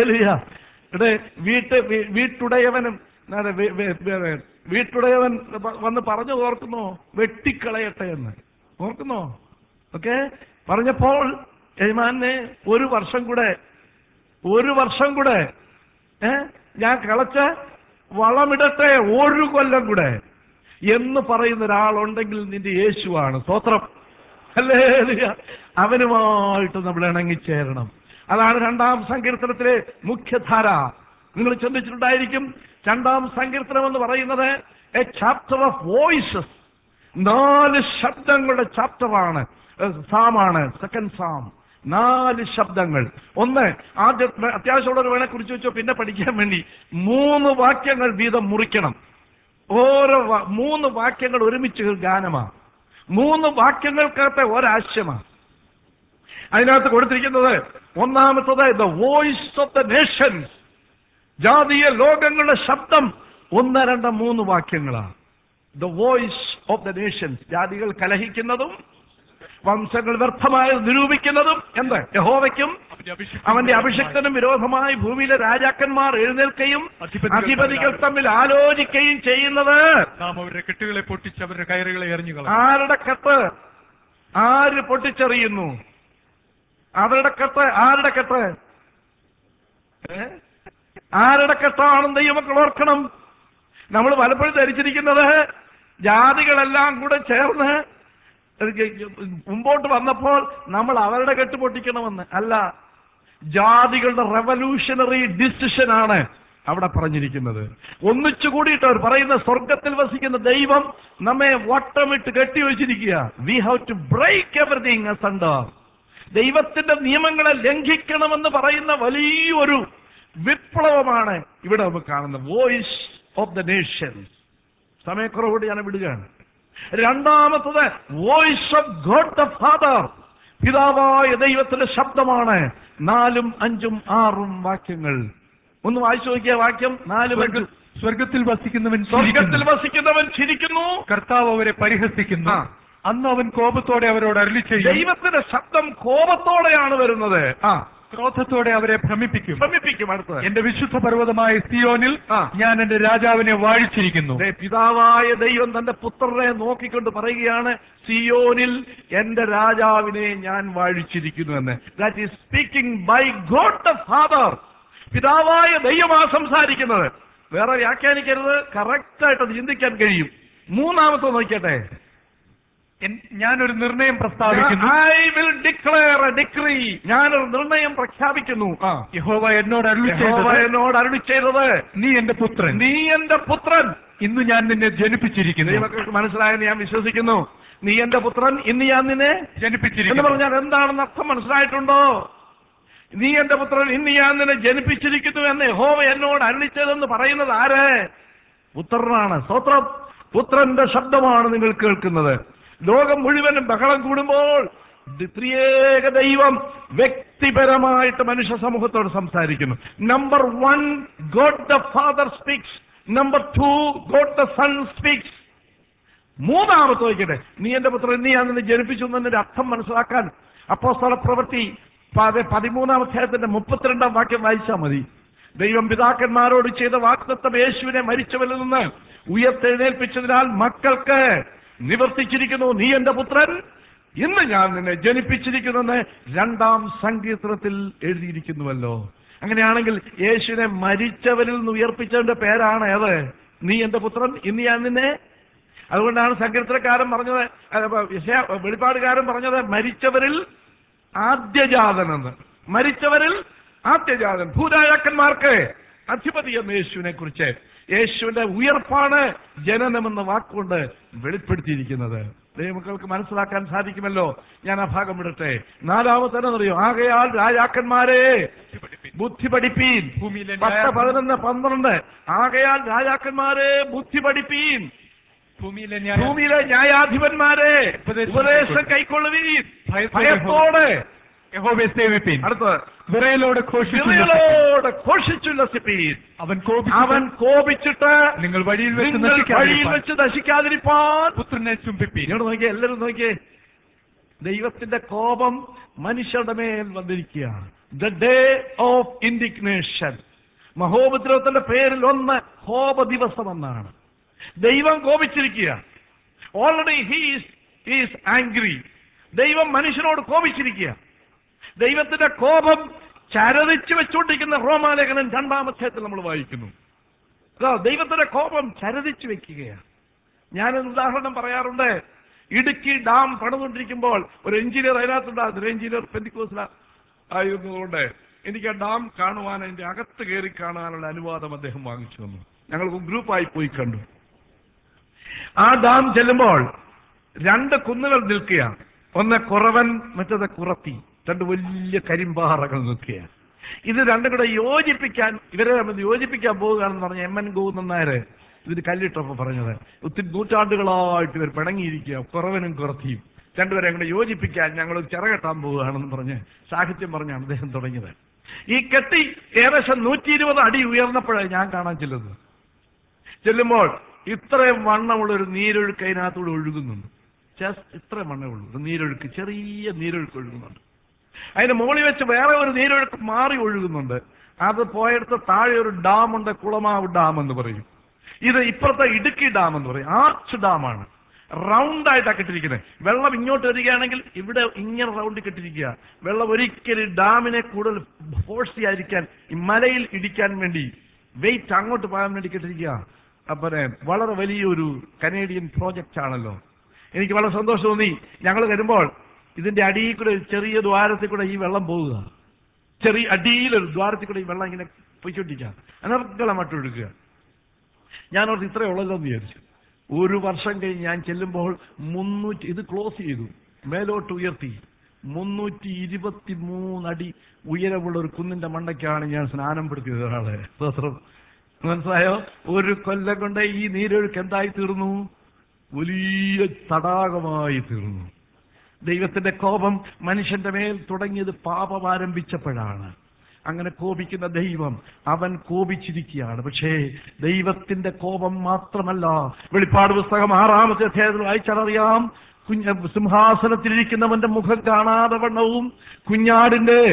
ഇവിടെ വീട്ട് വീ- വീട്ടുടയവനും അതെ, വേ- വേ- വേ- വീട്ടുടയവൻ വ- വന്ന് പറഞ്ഞു ഓർക്കുന്നോ വെട്ടിക്കളയട്ടെ എന്ന് ഓർക്കുന്നോ ഓക്കെ പറഞ്ഞപ്പോൾ യജമാനെ ഒരു വർഷം കൂടെ ഒരു വർഷം കൂടെ ഏ ഞാൻ കളച്ച് വളമിടട്ടെ ഒരു കൊല്ലം കൂടെ എന്ന് പറയുന്ന ഒരാളുണ്ടെങ്കിൽ നിന്റെ യേശുവാണ് സ്തോത്രം അല്ലേ അവനുമായിട്ട് നമ്മൾ ഇണങ്ങിച്ചേരണം അതാണ് രണ്ടാം സങ്കീർത്തനത്തിലെ മുഖ്യധാര നിങ്ങൾ ചിന്തിച്ചിട്ടുണ്ടായിരിക്കും രണ്ടാം സങ്കീർത്തനം എന്ന് പറയുന്നത് എ ചാപ്റ്റർ ഓഫ് വോയിസസ് നാല് ശബ്ദങ്ങളുടെ ചാപ്റ്ററാണ് സാമാണ് സെക്കൻഡ് സാം നാല് ശബ്ദങ്ങൾ ഒന്ന് ആദ്യ അത്യാവശ്യമുള്ള വേണെ കുറിച്ച് വെച്ചോ പിന്നെ പഠിക്കാൻ വേണ്ടി മൂന്ന് വാക്യങ്ങൾ വീതം മുറിക്കണം ഓരോ വാ- മൂന്ന് വാക്യങ്ങൾ ഒരുമിച്ച് ഗാനമാണ് മൂന്ന് വാക്യങ്ങൾക്കകത്തെ ഒരാശയമാണ് അതിനകത്ത് കൊടുത്തിരിക്കുന്നത് ഒന്നാമത്തത് the voice of the nations ജാതീയ ലോകങ്ങളുടെ ശബ്ദം ഒന്ന് രണ്ട് മൂന്ന് വാക്യങ്ങളാണ് the voice of the nations ജാതികൾ കലഹിക്കുന്നതും വംശങ്ങൾ വ്യർത്ഥമായി നിരൂപിക്കുന്നതും എന്ത് യഹോവയ്ക്കും അവന്റെ അഭിഷിക്തനും വിരോധമായി ഭൂമിയിലെ രാജാക്കന്മാർ എഴുന്നേൽക്കുകയും അധിപതികൾ തമ്മിൽ ആലോചിക്കുകയും ചെയ്യുന്നത് നാം അവരുടെ കെട്ടുകളെ പൊട്ടിച്ച് അവരുടെ കയറുകളെ എറിഞ്ഞു കളഞ്ഞു ആരുടെ കെട്ട് ആര് പൊട്ടിച്ചെറിയുന്നു അവരുടെ കെട്ട് ആരുടെ കെട്ട് ഏ? ആരുടെ കെട്ടാണെന്ന് ദൈവമക്കൾ ഓർക്കണം നമ്മൾ പലപ്പോഴും ധരിച്ചിരിക്കുന്നത് ജാതികളെല്ലാം കൂടെ ചേർന്ന് മുമ്പോട്ട് വന്നപ്പോൾ നമ്മൾ അവരുടെ കെട്ട് പൊട്ടിക്കണമെന്ന് അല്ല ജാതികളുടെ റെവല്യൂഷണറി ഡിസിഷൻ ആണ് അവിടെ പറഞ്ഞിരിക്കുന്നത് ഒന്നിച്ചു കൂടിയിട്ട് അവർ പറയുന്ന സ്വർഗത്തിൽ വസിക്കുന്ന ദൈവം നമ്മെ വട്ടമിട്ട് കെട്ടിവെച്ചിരിക്കുക we have to break everything asunder ദൈവത്തിന്റെ നിയമങ്ങളെ ലംഘിക്കണമെന്ന് പറയുന്ന വലിയൊരു വിപ്ലവമാണ് ഇവിടെ നമുക്ക് കാണുന്നത് വോയിസ് ഓഫ് ദ നേഷൻസ് സമയക്കുറവോട് ഞാൻ വിടുകയാണ് രണ്ടാമത്തത് voice of God the father പിതാവായ ദൈവത്തിന്റെ ശബ്ദമാണ് നാലും അഞ്ചും ആറും വാക്യങ്ങൾ ഒന്ന് വായിച്ചു നോക്കിയ വാക്യം നാലും അഞ്ചും സ്വർഗത്തിൽ വസിക്കുന്നവൻ സ്വർഗത്തിൽ ചിരിക്കുന്നു. വസിക്കുന്നവൻ ചിരിക്കുന്നു കർത്താവ് അവരെ പരിഹസിക്കുന്നു ആ. അന്ന് അവൻ കോപത്തോടെ അവരോട് അരളി ചെയ്യും ദൈവത്തിന്റെ ശബ്ദം കോപത്തോടെയാണ് വരുന്നത് ആ ക്രോധത്തോടെ അവരെ ഭ്രമിപ്പിക്കും ഭ്രമിപ്പിക്കും അടുത്തത് എന്റെ വിശുദ്ധ പർവ്വതമായ സിയോനിൽ ആ. ഞാൻ എന്റെ രാജാവിനെ വാഴിച്ചിരിക്കുന്നു ദേ, പിതാവായ ദൈവം തന്റെ പുത്രനെ നോക്കിക്കൊണ്ട് പറയുകയാണ് സിയോനിൽ എന്റെ രാജാവിനെ ഞാൻ വാഴിച്ചിരിക്കുന്നു എന്ന് that is speaking by God the father പിതാവായ ദൈവമാ സംസാരിക്കുന്നത് വേറെ വ്യാഖ്യാനിക്കരുത് കറക്റ്റ് ആയിട്ട് അത് ചിന്തിക്കാൻ കഴിയും മൂന്നാമത്തെ നോക്കിയട്ടെ എൻ- ഞാനൊരു നിർണയം പ്രസ്താവിക്കുന്നു I will declare a decree ഞാനൊരു നിർണയം പ്രഖ്യാപിക്കുന്നു ആ യഹോവ എന്നോട് അരുളി യഹോവ ചെയ്തത് എന്നോട് അരുളി ചെയ്തത് നീ എന്റെ പുത്രൻ നീ എന്റെ പുത്രൻ ഇന്ന് ഞാൻ നിന്നെ ജനിപ്പിച്ചിരിക്കുന്നു ദൈവങ്ങൾക്ക് മനസ്സിലായെന്ന് ഞാൻ വിശ്വസിക്കുന്നു നീ എന്റെ പുത്രൻ ഇന്ന് ഞാൻ നിന്നെ എന്ന് ജനിപ്പിച്ചിരിക്കുന്നു പറഞ്ഞാൽ എന്താണെന്ന് അർത്ഥം മനസ്സിലായിട്ടുണ്ടോ നീ എന്റെ പുത്രൻ ഇന്ന് ഞാൻ നിന്നെ ജനിപ്പിച്ചിരിക്കുന്നു എന്ന് യഹോവ എന്നോട് അരുളിച്ചതെന്ന് പറയുന്നത് ആര് പുത്രനാണ് സ്തോത്രം പുത്രന്റെ ശബ്ദമാണ് നിങ്ങൾ കേൾക്കുന്നത് ലോകം മുഴുവനും ബഹളം കൂടുമ്പോൾ ത്രിയേക ദൈവം വ്യക്തിപരമായിട്ട് മനുഷ്യ സമൂഹത്തോട് സംസാരിക്കുന്നു number one God the father speaks number two God the son speaks മൂന്നാമത്തെ വയ്ക്കട്ടെ നീ എന്റെ പുത്രൻ നീ അന്ന് ജനിപ്പിച്ചു എന്നതിന്റെ അർത്ഥം മനസ്സിലാക്കാൻ അപ്പോസ്തല പ്രവൃത്തി പതി- പതിമൂന്നാം അധ്യായത്തിന്റെ മുപ്പത്തിരണ്ടാം വാക്യം വായിച്ചാൽ മതി ദൈവം പിതാക്കന്മാരോട് ചെയ്ത വാക്തത്വം യേശുവിനെ മരിച്ചവരിൽ നിന്ന് ഉയർത്തെഴുന്നേൽപ്പിച്ചതിനാൽ മക്കൾക്ക് നിവർത്തിച്ചിരിക്കുന്നു നീ എന്റെ പുത്രൻ ഇന്ന് ഞാൻ നിന്നെ ജനിപ്പിച്ചിരിക്കുന്നെന്ന് രണ്ടാം സങ്കീർത്തനത്തിൽ എഴുതിയിരിക്കുന്നുവല്ലോ അങ്ങനെയാണെങ്കിൽ യേശുവിനെ മരിച്ചവരിൽ നിന്ന് ഉയർപ്പിച്ചവന്റെ പേരാണ് ഏത് നീ എന്റെ പുത്രൻ ഇന്ന് ഞാൻ നിന്നെ അതുകൊണ്ടാണ് സങ്കീർത്തനക്കാരൻ പറഞ്ഞത് അഹ് ഇപ്പൊ യശയാ- വെളിപ്പാടുകാരൻ പറഞ്ഞത് മരിച്ചവരിൽ ആദ്യജാതനെന്ന് മരിച്ചവരിൽ ആദ്യജാതൻ ഭൂരാജാക്കന്മാർക്ക് അധിപതി എന്ന യേശുവിനെ കുറിച്ച് യേശുവിന്റെ ഉയർപ്പാണ് ജനനമെന്ന വാക്കുകൊണ്ട് വെളിപ്പെടുത്തിയിരിക്കുന്നത് ദൈവമക്കൾക്ക് മനസ്സിലാക്കാൻ സാധിക്കുമല്ലോ ഞാൻ ആ ഭാഗം വിടട്ടെ നാലാമത്തെ അറിയോ ആകയാൽ രാജാക്കന്മാരെ ബുദ്ധി പഠിപ്പീൻ ഭൂമിയിലെ പത്ത് ന്യായാധിപ- പതിനൊന്ന് പന്ത്രണ്ട് ആകയാൽ രാജാക്കന്മാരെ ബുദ്ധി പഠിപ്പീൻ ഭൂമിയിലെ ന്യായ- ഭൂമിയിലെ ന്യായാധിപന്മാരെ ഉപദേശം ഉപദേശം കൈക്കൊള്ളുവീൻ ഭയത്തോടെ ഭയത്തോടെ യഹോവയെ സേവിപ്പീൻ അടുത്ത് വിറയലോടെ ഘോഷിച്ചു വിറയലോട് ഘോഷിച്ചുല്ലസിപ്പീൻ അവൻ കോപിച്ചു അവൻ കോപിച്ചിട്ട് നിങ്ങൾ വഴിയിൽ വെച്ച് നിങ്ങൾ വഴിയിൽ നശിക്കാതിരിപ്പാൻ വെച്ച് നശിക്കാതിരിപ്പാൻ പുത്രനെ ചുംബിപ്പീൻ ഇങ്ങോട്ട് നോക്കിയേ എല്ലാവരും നോക്കിയേ ദൈവത്തിന്റെ കോപം മനുഷ്യരുടെ മേൽ വന്നിരിക്കുകയാണ് ദ ഡേ ഓഫ് ഇൻഡിഗ്നേഷൻ മഹോപദ്രവത്തിന്റെ പേരിൽ ഒന്ന് കോപ ദിവസം എന്നാണ് ദൈവം കോപിച്ചിരിക്കുക ഓൾറെഡി ഹീസ് ഈസ് ആംഗ്രി ദൈവം മനുഷ്യനോട് കോപിച്ചിരിക്കുക ദൈവത്തിന്റെ കോപം ചരതിച്ചു വെച്ചുകൊണ്ടിരിക്കുന്ന റോമാലേഖനം രണ്ടാമധ്യായത്തിൽ നമ്മൾ വായിക്കുന്നു അതാ ദൈവത്തിന്റെ കോപം ചരതിച്ചു വെക്കുകയാണ് ഞാനൊരു ഉദാഹരണം പറയാറുണ്ട് ഇടുക്കി ഡാം പണിതുകൊണ്ടിരിക്കുമ്പോൾ ഒരു എഞ്ചിനീയർ അതിനകത്തുണ്ടാകും ഒരു എഞ്ചിനീയർ പെന്തിക്കോസില ആയിരുന്നതുകൊണ്ട് എനിക്ക് ആ ഡാം കാണുവാൻ അതിന്റെ അകത്ത് കയറി കാണാനുള്ള അനുവാദം അദ്ദേഹം വാങ്ങിച്ചു തന്നു ഞങ്ങൾ ഗ്രൂപ്പായി പോയി കണ്ടു ആ ഡാം ചെല്ലുമ്പോൾ രണ്ട് കുന്നുകൾ നിൽക്കുകയാണ് ഒന്ന് കുറവൻ മറ്റത് കുറത്തി രണ്ട് വലിയ കരിമ്പാറകൾ നിൽക്കുകയാണ് ഇത് രണ്ടും കൂടെ യോജിപ്പിക്കാൻ ഇവരെ തമ്മിൽ യോജിപ്പിക്കാൻ പോവുകയാണെന്ന് പറഞ്ഞ എം എൻ ഗോവിന്ദൻ നായർ ഇതിന് കല്ലിട്ടപ്പോ പറഞ്ഞത് ഒത്തിരി നൂറ്റാണ്ടുകളായിട്ട് ഇവർ പിണങ്ങിയിരിക്കുക കുറവനും കുറത്തിയും രണ്ടുപേരെയും കൂടെ യോജിപ്പിക്കാൻ ഞങ്ങൾ ചിറകെട്ടാൻ പോവുകയാണെന്ന് പറഞ്ഞ് സാഹിത്യം പറഞ്ഞാണ് അദ്ദേഹം തുടങ്ങിയത് ഈ കെട്ടി ഏകദേശം നൂറ്റി ഇരുപത് അടി ഉയർന്നപ്പോഴാണ് ഞാൻ കാണാൻ ചെല്ലുന്നത് ചെല്ലുമ്പോൾ ഇത്രയും വണ്ണമുള്ള ഒരു നീരൊഴുക്ക് അതിനകത്തൂടെ ഒഴുകുന്നുണ്ട് ജസ്റ്റ് ഇത്രയും വണ്ണേ ഉള്ളൂ ഒരു നീരൊഴുക്ക് ചെറിയ നീരൊഴുക്ക് ഒഴുകുന്നുണ്ട് അതിന് മുകളിൽ വെച്ച് വേറെ ഒരു നീരൊഴുക്ക് മാറി ഒഴുകുന്നുണ്ട് അത് പോയടുത്ത് താഴെ ഒരു ഡാമുണ്ട് കുളമാവ് ഡാം എന്ന് പറയും ഇത് ഇപ്പുറത്തെ ഇടുക്കി ഡാം എന്ന് പറയും ആർച്ച് ഡാമാണ് റൗണ്ട് ആയിട്ടാണ് കെട്ടിരിക്കുന്നത് വെള്ളം ഇങ്ങോട്ട് വരികയാണെങ്കിൽ ഇവിടെ ഇങ്ങനെ റൗണ്ട് കെട്ടിരിക്കുക വെള്ളം ഒരിക്കലും ഡാമിനെ കൂടുതൽ ഫോഴ്സ് ചെയ്യാതിരിക്കാൻ ഈ മലയിൽ ഇടിക്കാൻ വേണ്ടി വെയിറ്റ് അങ്ങോട്ട് പോകാൻ വേണ്ടി കെട്ടിരിക്കുക അപ്പനെ വളരെ വലിയൊരു കനേഡിയൻ പ്രോജക്റ്റ് ആണല്ലോ എനിക്ക് വളരെ സന്തോഷം തോന്നി ഞങ്ങൾ വരുമ്പോൾ ഇതിന്റെ അടിയിൽ കൂടെ ഒരു ചെറിയ ദ്വാരത്തിൽ കൂടെ ഈ വെള്ളം പോവുക ചെറിയ അടിയിലൊരു ദ്വാരത്തിൽ കൂടെ ഈ വെള്ളം ഇങ്ങനെ പൊയ്ക്കൊണ്ടിരിക്കുക അനർഗളമായിട്ട് ഒഴുകുക ഞാൻ ഓർത്ത് ഇത്രേ ഉള്ളല്ലോ എന്ന് വിചാരിച്ചു ഒരു വർഷം കഴിഞ്ഞ് ഞാൻ ചെല്ലുമ്പോൾ മുന്നൂറ്റി ഇത് ക്ലോസ് ചെയ്തു മേലോട്ട് ഉയർത്തി മുന്നൂറ്റി ഇരുപത്തി മൂന്നടി ഉയരമുള്ള ഒരു കുന്നിന്റെ മണ്ടയ്ക്കാണ് ഞാൻ സ്നാനം പെടുത്തിയത് ഒരാളെ സ്തോത്രം മനസ്സിലായോ ഒരു കൊല്ലം കൊണ്ട് ഈ നീരൊഴുക്ക് എന്തായി തീർന്നു വലിയ തടാകമായി തീർന്നു ദൈവത്തിന്റെ കോപം മനുഷ്യന്റെ മേൽ തുടങ്ങിയത് പാപം ആരംഭിച്ചപ്പോഴാണ് അങ്ങനെ കോപിക്കുന്ന ദൈവം അവൻ കോപിച്ചിരിക്കുകയാണ് പക്ഷേ ദൈവത്തിന്റെ കോപം മാത്രമല്ല വെളിപ്പാട് പുസ്തകം ആറാമത്തെ അധ്യായത്തിൽ വായിച്ചാലറിയാം കുഞ്ഞ സിംഹാസനത്തിലിരിക്കുന്നവന്റെ മുഖം കാണാതെ വണ്ണവും കുഞ്ഞാടിന്റെ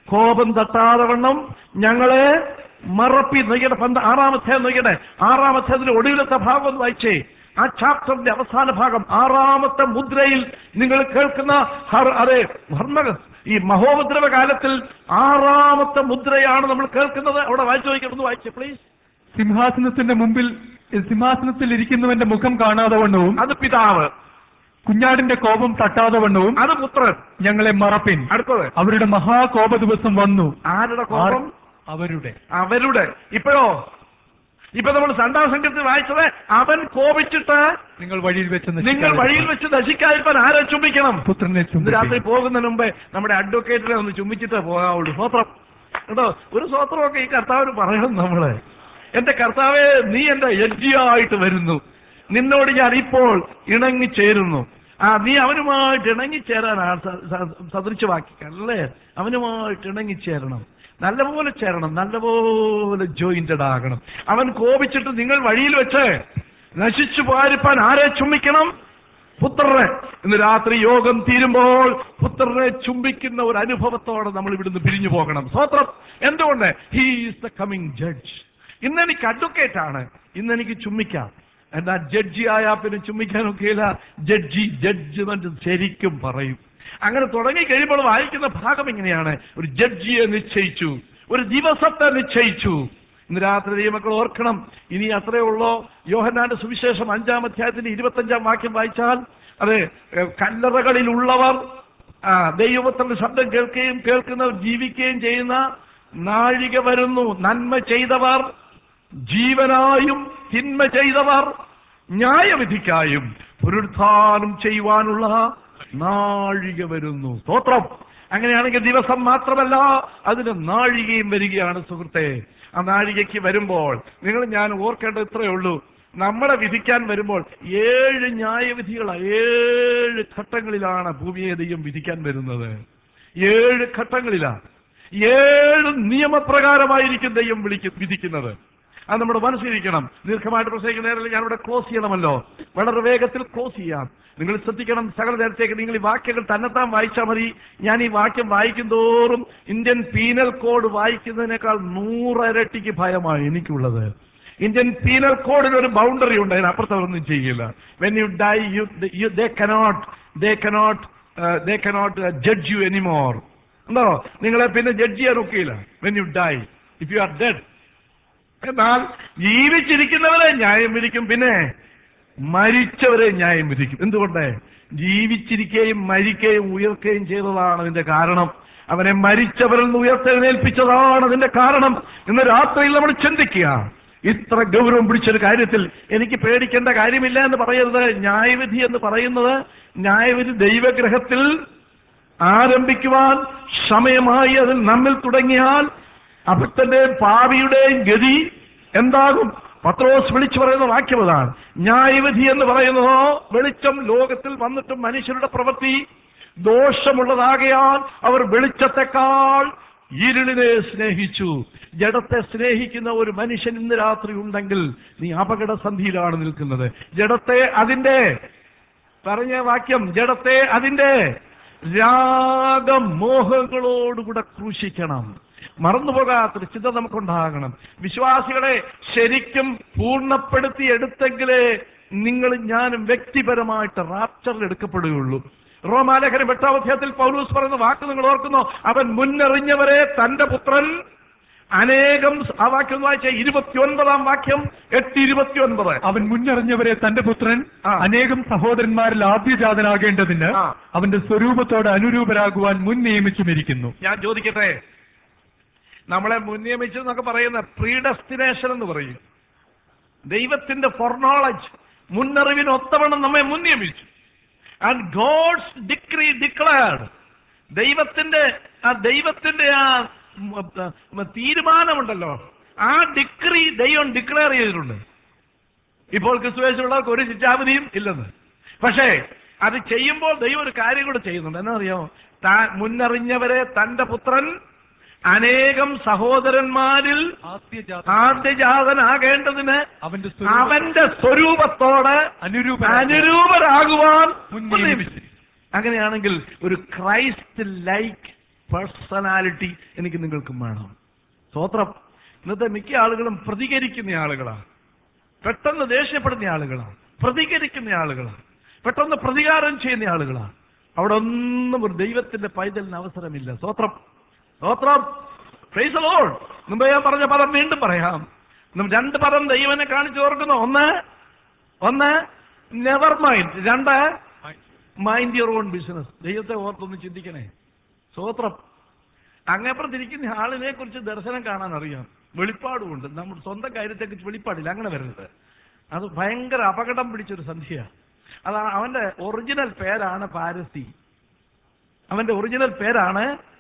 കോപം തട്ടാതെ വണ്ണം ഞങ്ങളെ മറപ്പി നോക്കിയുടെ പന്ത് ആറാമത്തെ നോക്കിയുടെ ആറാമത്തെ അതിന്റെ ഒടുവിലത്തെ ഭാഗം ഒന്ന് വായിച്ചേ ആ ചാപ്റ്ററിന്റെ അവസാന ഭാഗം ആറാമത്തെ മുദ്രയിൽ നിങ്ങൾ കേൾക്കുന്ന ഹർ- അതെ ഭർമ്മ ഈ മഹോപദ്രവ കാലത്തിൽ ആറാമത്തെ മുദ്രയാണ് നമ്മൾ കേൾക്കുന്നത് അവിടെ വായിച്ചു നോക്കിയിട്ട് വായിച്ചേ പ്ലീസ് സിംഹാസനത്തിന്റെ മുമ്പിൽ സിംഹാസനത്തിൽ ഇരിക്കുന്നവന്റെ മുഖം കാണാതെ വണ്ണവും അത് പിതാവ് കുഞ്ഞാടിന്റെ കോപം തട്ടാതെ വണ്ണവും അത് പുത്രൻ ഞങ്ങളെ മറപ്പിൻ അടുത്തത് അവരുടെ മഹാകോപ ദിവസം വന്നു ആരുടെ കോപം ആർ- അവരുടെ അവരുടെ ഇപ്പോഴോ ഇപ്പൊ നമ്മൾ സണ്ടാം സംഘത്തിൽ വായിച്ചത് അവൻ കോപിച്ചിട്ട് നിങ്ങൾ വഴിയിൽ വെച്ച് നിങ്ങൾ നശിക്കാതിരിപ്പാൻ. വഴിയിൽ വെച്ച് നശിക്കാതിരിക്കാൻ ആരെ ചുംബിക്കണം പുത്രനെ ഇന്ന് ചുംബിപ്പിൻ. രാത്രി പോകുന്നതിന് മുമ്പേ നമ്മുടെ അഡ്വക്കേറ്റിനെ ഒന്ന് ചുംബിച്ചിട്ടേ പോകാവുള്ളൂ സ്വത്രം കേട്ടോ ഒരു സ്വത്രമൊക്കെ ഈ കർത്താവിന് പറയണം നമ്മള് എന്റെ കർത്താവെ നീ എന്റെ യജ്ഞിയായിട്ട് വരുന്നു നിന്നോട് ഞാൻ ഇപ്പോൾ ഇണങ്ങിച്ചേരുന്നു ആ നീ അവനുമായിട്ട് ഇണങ്ങിച്ചേരാനാണ് സ- സ- സദൃശവാക്യല്ലേ അവനുമായിട്ട് ഇണങ്ങിച്ചേരണം നല്ലപോലെ ചേരണം നല്ലപോലെ ജോയിന്റഡ് ആകണം അവൻ കോപിച്ചിട്ട് നിങ്ങൾ വഴിയിൽ വെച്ച് നശിച്ചു പാരിപ്പാൻ ആരെ ചുംബിക്കണം പുത്രനെ ഇന്ന് രാത്രി യോഗം തീരുമ്പോൾ പുത്രനെ ചുംബിക്കുന്ന ഒരു അനുഭവത്തോടെ നമ്മൾ ഇവിടുന്ന് പിരിഞ്ഞു പോകണം സ്വത്രം എന്തുകൊണ്ട് he is the coming judge ഇന്ന് എനിക്ക് അഡ്വക്കേറ്റ് ആണ് ഇന്ന് എനിക്ക് ചുംബിക്കാം എന്നാൽ ജഡ്ജി ആയാൽ പിന്നെ ചുംബിക്കാനൊക്കെയില്ല ജഡ്ജി ജഡ്ജ്മെന്റ് ശരിക്കും പറയും അങ്ങനെ തുടങ്ങി കഴിയുമ്പോൾ വായിക്കുന്ന ഭാഗം ഇങ്ങനെയാണ് ഒരു ജഡ്ജിയെ നിശ്ചയിച്ചു ഒരു ദിവസത്തെ നിശ്ചയിച്ചു ഇന്ന് രാത്രി ദൈവമക്കൾ ഓർക്കണം ഇനി അത്രേ ഉള്ളോ യോഹന്നാന്റെ സുവിശേഷം അഞ്ചാം അധ്യായത്തിന്റെ ഇരുപത്തഞ്ചാം വാക്യം വായിച്ചാൽ അതെ ഏഹ്, കല്ലറകളിലുള്ളവർ ആ ദൈവത്തിന്റെ ശബ്ദം കേൾക്കുകയും കേൾക്കുന്നവർ ജീവിക്കുകയും ചെയ്യുന്ന നാഴിക വരുന്നു നന്മ ചെയ്തവർ ജീവനായും തിന്മ ചെയ്തവർ ന്യായവിധിക്കായും പുനരുത്ഥാനം ചെയ്യുവാനുള്ള നാഴിക വരുന്നു സ്തോത്രം അങ്ങനെയാണെങ്കിൽ ദിവസം മാത്രമല്ല അതിന് നാഴികയും വരികയാണ് സുഹൃത്തെ ആ നാഴികയ്ക്ക് വരുമ്പോൾ നിങ്ങൾ ഞാൻ ഓർക്കേണ്ടത് ഇത്രയേ ഉള്ളൂ നമ്മളെ വിധിക്കാൻ വരുമ്പോൾ ഏഴ് ന്യായവിധികളാണ് ഏഴ് ഘട്ടങ്ങളിലാണ് ഭൂമിയെ ദൈവം വിധിക്കാൻ വരുന്നത് ഏഴ് ഘട്ടങ്ങളിലാണ് ഏഴ് നിയമപ്രകാരമായിരിക്കും ദൈവം വിളിക്കും വിധിക്കുന്നത് അത് നമ്മുടെ മനസ്സിലിരിക്കണം ദീർഘമായിട്ട് പ്രസംഗിക്കുന്ന നേരത്തിൽ ഞാനിവിടെ ക്ലോസ് ചെയ്യണമല്ലോ വളരെ വേഗത്തിൽ ക്ലോസ് ചെയ്യാം നിങ്ങൾ ശ്രദ്ധിക്കണം സകല നേരത്തേക്ക് നിങ്ങൾ ഈ വാക്യങ്ങൾ തന്നെത്താൻ വായിച്ചാൽ മതി ഞാൻ ഈ വാക്യം വായിക്കും തോറും ഇന്ത്യൻ പീനൽ കോഡ് വായിക്കുന്നതിനേക്കാൾ നൂറരട്ടിക്ക് ഭയമാണ് എനിക്കുള്ളത് ഇന്ത്യൻ പീനൽ കോഡിന് ഒരു ബൗണ്ടറി ഉണ്ട് അതിനപ്പുറത്ത് അവരൊന്നും ചെയ്യില്ല when you die you they cannot they cannot they cannot judge you anymore എന്തോ നിങ്ങളെ പിന്നെ ജഡ്ജ് ചെയ്യാൻ ഒക്കെയില്ല when you die if you are dead എന്നാൽ ജീവിച്ചിരിക്കുന്നവരെ ന്യായം വിധിക്കും പിന്നെ മരിച്ചവരെ ന്യായം വിധിക്കും എന്തുകൊണ്ട് ജീവിച്ചിരിക്കുകയും മരിക്കുകയും ഉയർക്കുകയും ചെയ്തതാണ് അതിന്റെ കാരണം അവനെ മരിച്ചവരിൽ നിന്ന് ഉയർത്തെഴുന്നേൽപ്പിച്ചതാണ് അതിന്റെ കാരണം ഇന്ന് രാത്രിയിൽ നമ്മൾ ചിന്തിക്കുക ഇത്ര ഗൗരവം പിടിച്ചൊരു കാര്യത്തിൽ എനിക്ക് പേടിക്കേണ്ട കാര്യമില്ല എന്ന് പറയരുത് ന്യായവിധി എന്ന് പറയുന്നത് ന്യായവിധി ദൈവഗ്രഹത്തിൽ ആരംഭിക്കുവാൻ സമയമായി അതിൽ നമ്മിൽ തുടങ്ങിയാൽ അഭക്തന്റെയും പാപിയുടെയും ഗതി എന്താകും പത്രോസ് വിളിച്ചു പറയുന്ന വാക്യം അതാണ് ന്യായവിധി എന്ന് പറയുന്നതോ വെളിച്ചം ലോകത്തിൽ വന്നിട്ടും മനുഷ്യരുടെ പ്രവൃത്തി ദോഷമുള്ളതാകയാൽ അവർ വെളിച്ചത്തെക്കാൾ ഇരുളിനെ സ്നേഹിച്ചു ജഡത്തെ സ്നേഹിക്കുന്ന ഒരു മനുഷ്യൻ ഇന്ന് രാത്രി ഉണ്ടെങ്കിൽ നീ അപകടസന്ധിയിലാണ് നിൽക്കുന്നത് ജഡത്തെ അതിന്റെ പറഞ്ഞ വാക്യം ജഡത്തെ അതിന്റെ രാഗമോഹങ്ങളോടുകൂടെ ക്രൂശിക്കണം മറന്നുപോകാത്തൊരു ചിന്ത നമുക്കുണ്ടാകണം വിശ്വാസികളെ ശരിക്കും പൂർണ്ണപ്പെടുത്തി എടുത്തെങ്കിലേ നിങ്ങൾ ഞാനും വ്യക്തിപരമായിട്ട് റാപ്ചറിൽ എടുക്കപ്പെടുകയുള്ളൂ റോമാലേഖനം എട്ടാം അധ്യായത്തിൽ പൗലൂസ് പറയുന്ന വാക്ക് നിങ്ങൾ ഓർക്കുന്നു അവൻ മുന്നറിഞ്ഞവരെ തന്റെ പുത്രൻ അനേകം ആ വാക്യം ഒന്ന് വായിച്ച ഇരുപത്തിയൊൻപതാം വാക്യം എട്ട് ഇരുപത്തിയൊൻപത് അവൻ മുന്നറിഞ്ഞവരെ തന്റെ പുത്രൻ ആ. അനേകം സഹോദരന്മാരിൽ ആദ്യജാതനാകേണ്ടതിന് ആ. അവന്റെ സ്വരൂപത്തോട് അനുരൂപരാകുവാൻ മുൻ നിയമിച്ചുമിരിക്കുന്നു ഞാൻ ചോദിക്കട്ടെ നമ്മളെ മുൻനിയമിച്ചു എന്നൊക്കെ പറയുന്ന പ്രീഡസ്റ്റിനേഷൻ എന്ന് പറയും ദൈവത്തിന്റെ ഫോർനോളജ് മുന്നറിവിന് ഒത്തവണ്ണം നമ്മെ മുൻനിയമിച്ചു ആൻഡ് ഗോഡ്സ് ഡിക്രി ഡിക്ലെയർഡ് ദൈവത്തിന്റെ ആ ദൈവത്തിന്റെ ആ ഉം, ഉം, തീരുമാനമുണ്ടല്ലോ ആ ഡിക്രി ദൈവം ഡിക്ലെയർ ചെയ്തിട്ടുണ്ട് ഇപ്പോൾ ക്രിസ്തുവേശുള്ളവർക്ക് ഒരു ശിക്ഷാവിധിയും ഇല്ലെന്ന് പക്ഷേ അത് ചെയ്യുമ്പോൾ ദൈവം ഒരു കാര്യം കൂടെ ചെയ്യുന്നുണ്ട് എന്നറിയാമോ താൻ മുന്നറിഞ്ഞവരെ തന്റെ പുത്രൻ അനേകം സഹോദരന്മാരിൽ ആദ്യജാതനാകേണ്ടതിന് അവന്റെ അവന്റെ സ്വരൂപത്തോട് അനുരൂപ അനുരൂപരാകുവാൻ മുൻ നിയമിച്ചു അങ്ങനെയാണെങ്കിൽ ഒരു ക്രൈസ്റ്റ് ലൈക്ക് പേഴ്സണാലിറ്റി എനിക്ക് നിങ്ങൾക്കും വേണം സ്തോത്രം ഇന്നത്തെ മിക്ക ആളുകളും പ്രതികരിക്കുന്ന ആളുകളാണ് പെട്ടെന്ന് ദേഷ്യപ്പെടുന്ന ആളുകളാണ് പ്രതികരിക്കുന്ന ആളുകളാണ് പെട്ടെന്ന് പ്രതികാരം ചെയ്യുന്ന ആളുകളാണ് അവിടെ ഒന്നും ഒരു ദൈവത്തിന്റെ പൈതലിന് അവസരമില്ല സ്തോത്രം സ്തോത്രം Praise the Lord. മുമ്പ് ഞാൻ പറഞ്ഞ പദം വീണ്ടും പറയാം നം- രണ്ട് പദം ദൈവനെ കാണിച്ചു ഓർക്കുന്നു ഒന്ന് ഒന്ന് നെവർ മൈൻഡ് രണ്ട് മൈൻഡ് യുവർ ഓൺ ബിസിനസ് ദൈവത്തെ ഓർത്തൊന്ന് ചിന്തിക്കണേ സ്തോത്രം അങ്ങേപ്പുറത്തിരിക്കുന്ന ആളിനെ കുറിച്ച് ദർശനം കാണാൻ അറിയാം വെളിപ്പാടുമുണ്ട് നമ്മുടെ സ്വന്തം കാര്യത്തെക്കുറിച്ച് വെളിപ്പാടില്ല അങ്ങനെ വരരുത് അത് ഭയങ്കര അപകടം പിടിച്ചൊരു സന്ധ്യ അതാണ് അവന്റെ ഒറിജിനൽ പേരാണ് പാരസി അവന്റെ ഒറിജിനൽ പേരാണ്